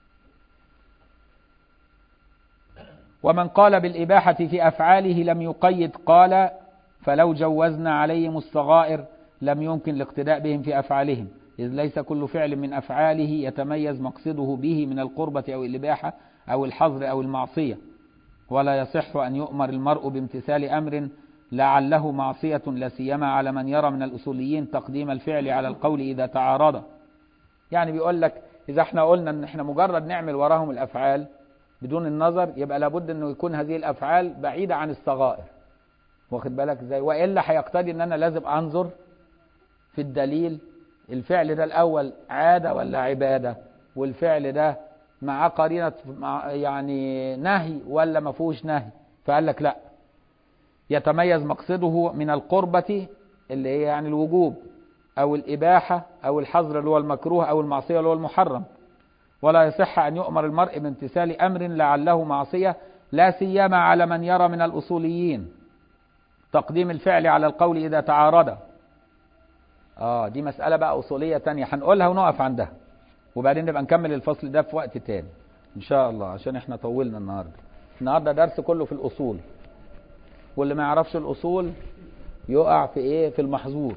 Speaker 3: ومن قال بالإباحة في أفعاله لم يقيد قال فلو جوزنا عليهم الصغائر لم يمكن الاقتداء بهم في أفعالهم إذ ليس كل فعل من أفعاله يتميز مقصده به من القربة أو الإباحة أو الحظر أو المعصية ولا يصح أن يؤمر المرء بامتثال أمر لعله معصية لا سيما على من يرى من الأصوليين تقديم الفعل على القول إذا تعارض يعني بيقول لك إذا احنا قلنا إن احنا مجرد نعمل وراهم الأفعال بدون النظر يبقى لابد انه يكون هذه الافعال بعيده عن الصغائر واخد بالك ازاي والا هيقتضي ان انا لازم انظر في الدليل الفعل ده الاول عاده ولا عباده والفعل ده معاه قرينه يعني نهي ولا ما فيهوش نهي فقال لك لا يتميز مقصده من القربة اللي هي يعني الوجوب أو الإباحة أو الحظر اللي هو المكروه أو المعصية اللي هو المحرم ولا يصح أن يؤمر المرء بامتثال أمر لعله معصية لا سيما على من يرى من الأصوليين تقديم الفعل على القول إذا تعارض آه دي مسألة بقى أصولية تانية هنقولها ونقف عندها وبعدين نبقى نكمل الفصل ده في وقت تاني إن شاء الله عشان إحنا طولنا النهاردة النهاردة درس كله في الأصول واللي ما يعرفش الأصول يقع في إيه في المحظور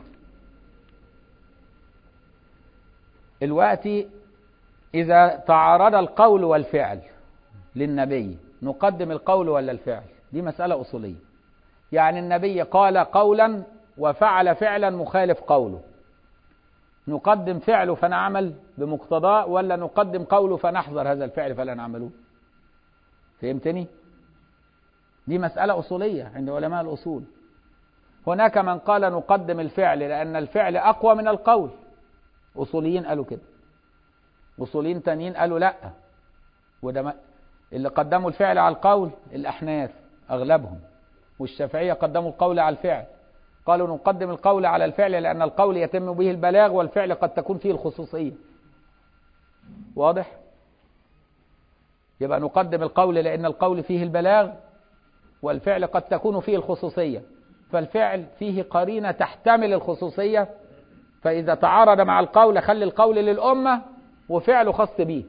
Speaker 3: الوقت إذا تعارض القول والفعل للنبي نقدم القول ولا الفعل دي مسألة أصولية يعني النبي قال قولا وفعل فعلا مخالف قوله نقدم فعله فنعمل بمقتضاه ولا نقدم قوله فنحذر هذا الفعل فلا نعمله فهمتني دي مسألة أصولية عند علماء الأصول هناك من قال نقدم الفعل لأن الفعل أقوى من القول أصوليين قالوا كده أصوليين تانيين قالوا لا وده ما اللي قدموا الفعل على القول الأحناف أغلبهم والشافعية قدموا القول على الفعل قالوا نقدم القول على الفعل لأن القول يتم به البلاغ والفعل قد تكون فيه الخصوصية واضح؟ يبقى نقدم القول لأن القول فيه البلاغ والفعل قد تكون فيه الخصوصية فالفعل فيه قرينة تحتمل الخصوصية فإذا تعارض مع القول خلي القول للأمة وفعله خاص به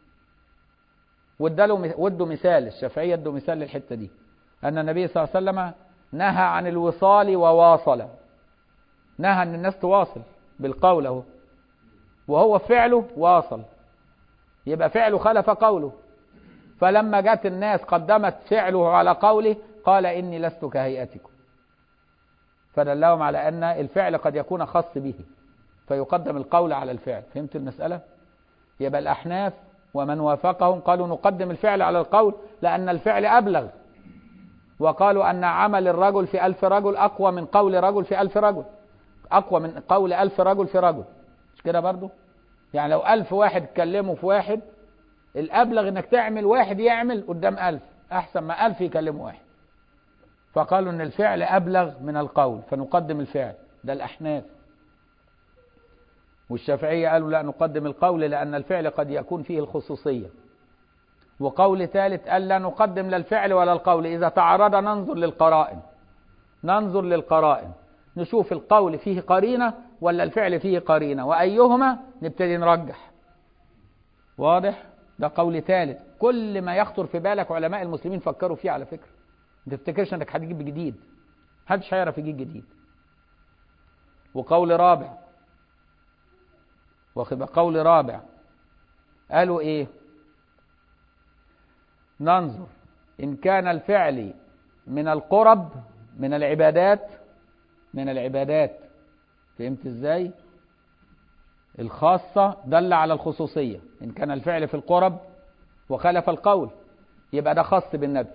Speaker 3: ودوا مثال الشافعية ادوا مثال للحتة دي أن النبي صلى الله عليه وسلم نهى عن الوصال وواصل نهى أن الناس تواصل بالقول أهو وهو فعله واصل يبقى فعله خلف قوله فلما جت الناس قدمت فعله على قوله قال إني لست كهيئتكم فدلهم على أن الفعل قد يكون خاص به فيقدم القول على الفعل فهمت المسألة؟ يبقى الأحناف ومن وافقهم قالوا نقدم الفعل على القول لأن الفعل أبلغ وقالوا أن عمل الرجل في ألف رجل أقوى من قول رجل في ألف رجل أقوى من قول ألف رجل في رجل مش كده برضو يعني لو ألف واحد اتكلموا في واحد الأبلغ إنك تعمل واحد يعمل قدام ألف أحسن ما ألف يكلموا واحد فقالوا إن الفعل أبلغ من القول فنقدم الفعل ده الأحناف والشافعية قالوا لا نقدم القول لأن الفعل قد يكون فيه الخصوصية وقول ثالث قال لا نقدم لا الفعل ولا القول إذا تعارض ننظر للقرائن ننظر للقرائن نشوف القول فيه قرينة ولا الفعل فيه قرينة وأيهما نبتدي نرجح واضح ده قول ثالث كل ما يخطر في بالك علماء المسلمين فكروا فيه على فكرة ما تفتكرش انك هتجيب جديد محدش هيعرف يجيب جديد وقول رابع واخد قول رابع قالوا ايه ننظر ان كان الفعل من القرب من العبادات من العبادات فهمت ازاي الخاصة دل على الخصوصية إن كان الفعل في القرب وخالف القول يبقى ده خاص بالنبي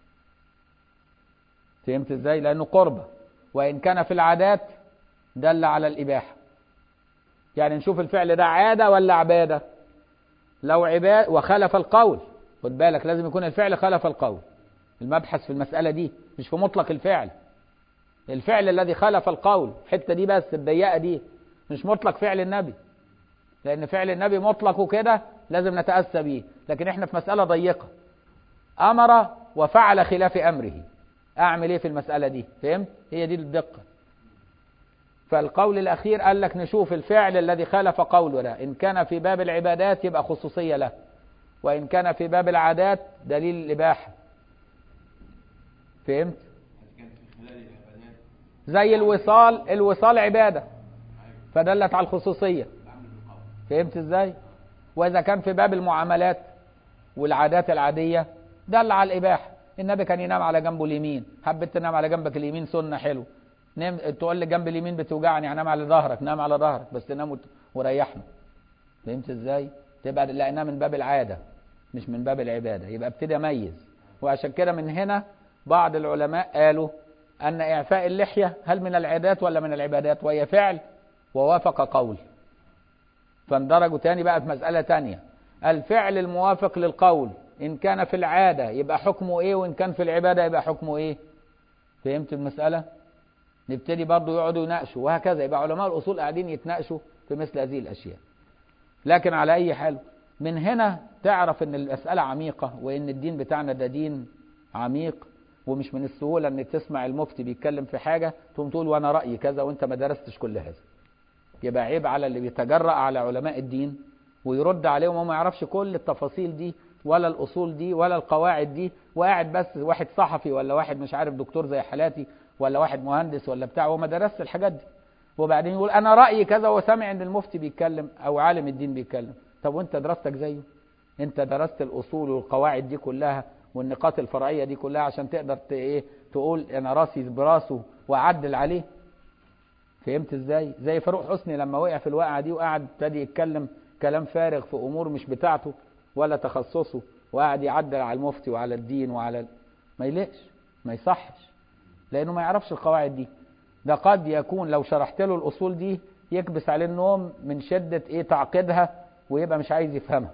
Speaker 3: فهمت ازاي لأنه قربة وإن كان في العادات دل على الإباحة يعني نشوف الفعل ده عادة ولا عبادة لو عبادة وخالف القول خد بالك لازم يكون الفعل خالف القول المبحث في المسألة دي مش في مطلق الفعل الفعل الذي خالف القول الحتة دي بس الضيقة دي مش مطلق فعل النبي لأن فعل النبي مطلق كده لازم نتأسى به لكن احنا في مسألة ضيقة أمر وفعل خلاف أمره أعمل إيه في المسألة دي فهمت هي دي الدقة فالقول الأخير قال لك نشوف الفعل الذي خالف قوله ده إن كان في باب العبادات يبقى خصوصية له وإن كان في باب العادات دليل الإباحة فهمت
Speaker 2: كان في خلال العبادات
Speaker 3: زي الوصال الوصال عبادة فدلت على الخصوصية
Speaker 2: العمل بالقول
Speaker 3: فهمت ازاي واذا كان في باب المعاملات والعادات العادية دل على الإباحة النبي كان ينام على جنبه اليمين حبيت تنام على جنبك اليمين سنة حلو نام تقول لي جنب اليمين بتوجعني انام على ظهرك نام على ظهرك بس تنام وت- وريحنا فهمت ازاي تبقى لقيناه من باب العادة مش من باب العبادة يبقى ابتدي اميز وعشان كده من هنا بعض العلماء قالوا ان اعفاء اللحية هل من العادات ولا من العبادات وهي فعل ووافق قول فاندرجوا تاني بقى في مسألة تانية الفعل الموافق للقول إن كان في العادة يبقى حكمه إيه وإن كان في العبادة يبقى حكمه إيه فهمت المسألة نبتدي برضو يقعدوا يناقشوا وهكذا يبقى علماء الأصول قاعدين يتناقشوا في مثل هذه الأشياء لكن على أي حال من هنا تعرف أن المسألة عميقة وأن الدين بتاعنا ده دين عميق ومش من السهولة أن تسمع المفتي بيتكلم في حاجة تقوم تقول وأنا رأيي كذا وأنت ما درستش كل هذا يبقى عيب على اللي بيتجرأ على علماء الدين ويرد عليهم وما يعرفش كل التفاصيل دي ولا الأصول دي ولا القواعد دي وقاعد بس واحد صحفي ولا واحد مش عارف دكتور زي حالاتي ولا واحد مهندس ولا بتاع وما درسش الحاجات دي وبعدين يقول أنا رأيي كذا وسامع إن المفتي بيتكلم أو عالم الدين بيتكلم طب وأنت دراستك زيه أنت درست الأصول والقواعد دي كلها والنقاط الفرعية دي كلها عشان تقدر ت- إيه تقول أنا راسي براسه وأعدل عليه فهمت ازاي زي فاروق حسني لما وقع في الوقعه دي وقعد ابتدي يتكلم كلام فارغ في امور مش بتاعته ولا تخصصه وقعد يعدل على المفتي وعلى الدين وعلى ال... ما يليقش ما يصحش لانه ما يعرفش القواعد دي ده قد يكون لو شرحت له الاصول دي يكبس عليه النوم من شده ايه تعقيدها ويبقى مش عايز يفهمها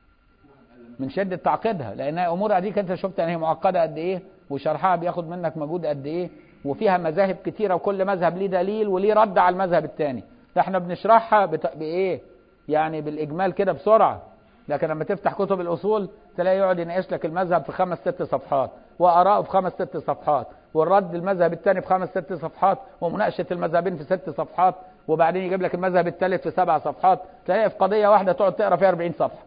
Speaker 3: من شده تعقيدها لانها امور اديك انت شفت ان هي معقده قد ايه وشرحها بياخد منك مجهود قد ايه وفيها مذاهب كتيره وكل مذهب ليه دليل وليه رد على المذهب الثاني ده احنا بنشرحها بت... بايه يعني بالاجمال كده بسرعه لكن لما تفتح كتب الاصول تلاقي يقعد يناقش لك المذهب في خمس ست صفحات واراءه في خمس ست صفحات والرد المذهب الثاني في خمس ست صفحات ومناقشه المذهبين في ست صفحات وبعدين يجيب لك المذهب الثالث في سبع صفحات تلاقي في قضيه واحده تقعد تقرا فيها 40 صفحه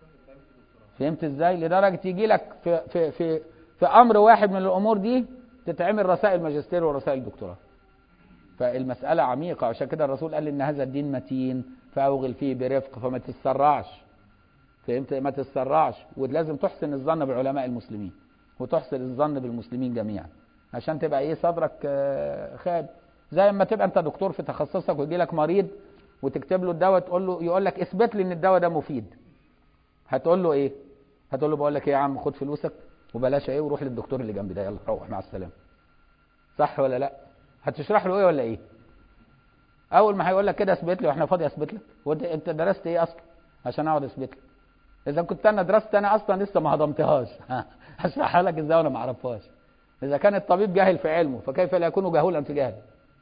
Speaker 3: فهمت ازاي لدرجه يجي لك في في في في امر واحد من الامور دي تتعمل رسائل ماجستير ورسائل دكتوراه فالمسألة عميقة عشان كده الرسول قال إن هذا الدين متين فأوغل فيه برفق فما تتسرعش فهمت ما تتسرعش ولازم تحسن الظن بعلماء المسلمين وتحسن الظن بالمسلمين جميعا عشان تبقى ايه صدرك آه، خاب زي ما تبقى انت دكتور في تخصصك ويجي لك مريض وتكتب له الدواء تقول له يقول لك اثبت لي ان الدواء ده مفيد هتقول له ايه هتقول له بقول لك ايه يا عم خد فلوسك وبلاش ايه وروح للدكتور اللي جنبي ده يلا روح مع السلامه صح ولا لا هتشرح له ايه ولا ايه اول ما هيقول لك كده اثبت لي واحنا فاضي اثبت لك وانت انت درست ايه اصلا عشان اقعد اثبت لك اذا كنت انا درست انا اصلا لسه ما هضمتهاش هشرحها لك ازاي وانا ما اعرفهاش اذا كان الطبيب جاهل في علمه فكيف لا يكون جهولا في جهله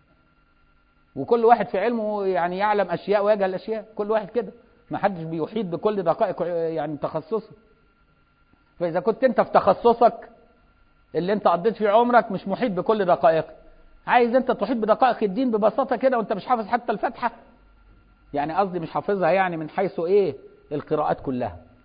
Speaker 3: وكل واحد في علمه يعني يعلم اشياء ويجهل اشياء كل واحد كده ما حدش بيحيط بكل دقائق يعني تخصصه فاذا كنت انت في تخصصك اللي انت قضيت فيه عمرك مش محيط بكل دقائق عايز انت تحيط بدقائق الدين ببساطه كده وانت مش حافظ حتى الفاتحه يعني قصدي مش حافظها يعني من حيث ايه القراءات كلها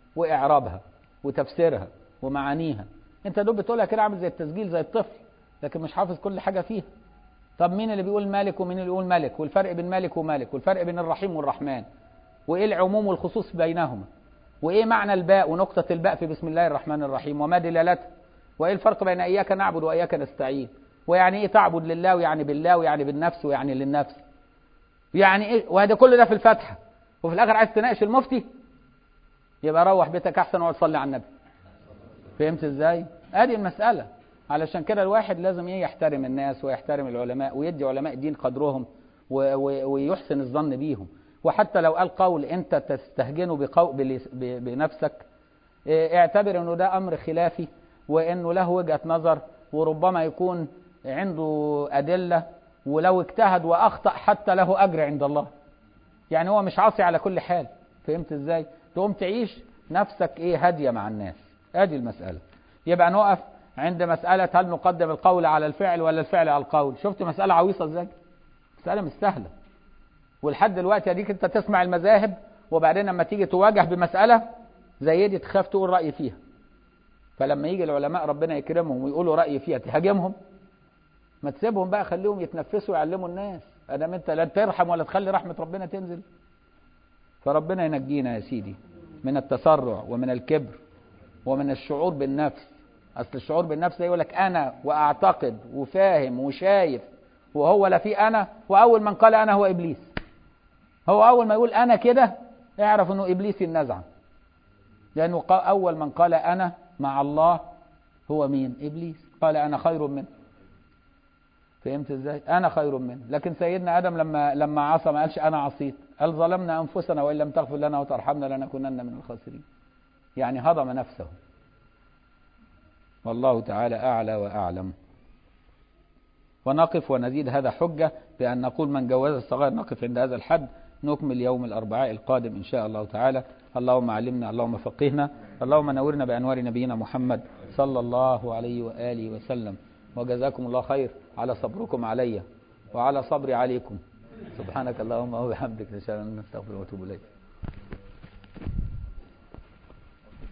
Speaker 3: واعرابها وتفسيرها ومعانيها انت دوب بتقولها كده عامل زي التسجيل زي الطفل لكن مش حافظ كل حاجه فيها طب مين اللي بيقول مالك ومين اللي بيقول ملك والفرق بين مالك ومالك والفرق بين الرحيم والرحمن وايه العموم والخصوص بينهما وايه معنى الباء ونقطه الباء في بسم الله الرحمن الرحيم وما دلالتها وايه الفرق بين اياك نعبد واياك نستعين ويعني ايه تعبد لله ويعني بالله ويعني بالنفس ويعني للنفس يعني ايه وهذا كل ده في الفاتحه وفي الاخر عايز تناقش المفتي يبقى روح بيتك احسن واقعد صلي على النبي فهمت ازاي ادي المساله علشان كده الواحد لازم ايه يحترم الناس ويحترم العلماء ويدي علماء الدين قدرهم و- و- ويحسن الظن بيهم وحتى لو قال قول انت تستهجنه بقو... بلس- ب- بنفسك إيه، اعتبر انه ده امر خلافي وانه له وجهه نظر وربما يكون عنده ادله ولو اجتهد واخطا حتى له اجر عند الله يعني هو مش عاصي على كل حال فهمت ازاي تقوم تعيش نفسك ايه هاديه مع الناس ادي المساله يبقى نقف عند مساله هل نقدم القول على الفعل ولا الفعل على القول شفت مساله عويصه ازاي مساله مش سهله ولحد دلوقتي اديك انت تسمع المذاهب وبعدين لما تيجي تواجه بمساله زي دي تخاف تقول راي فيها فلما يجي العلماء ربنا يكرمهم ويقولوا راي فيها تهاجمهم ما تسيبهم بقى خليهم يتنفسوا ويعلموا الناس ادام انت لا ترحم ولا تخلي رحمه ربنا تنزل فربنا ينجينا يا سيدي من التسرع ومن الكبر ومن الشعور بالنفس اصل الشعور بالنفس ده يقول لك انا واعتقد وفاهم وشايف وهو لا في انا واول من قال انا هو ابليس هو اول ما يقول انا كده اعرف انه ابليس النزعه لانه قا- اول من قال انا مع الله هو مين ابليس قال انا خير منه فهمت ازاي انا خير منه لكن سيدنا ادم لما لما عصى ما قالش انا عصيت قال ظلمنا انفسنا وان لم تغفر لنا وترحمنا لنكونن من الخاسرين يعني هضم نفسه والله تعالى اعلى واعلم ونقف ونزيد هذا حجه بان نقول من جوز الصغائر نقف عند هذا الحد نكمل يوم الاربعاء القادم ان شاء الله تعالى اللهم علمنا اللهم فقهنا اللهم نورنا بانوار نبينا محمد صلى الله عليه واله وسلم وجزاكم الله خير على صبركم علي وعلى صبري عليكم سبحانك اللهم وبحمدك نشهد ان نستغفرك ونتوب اليك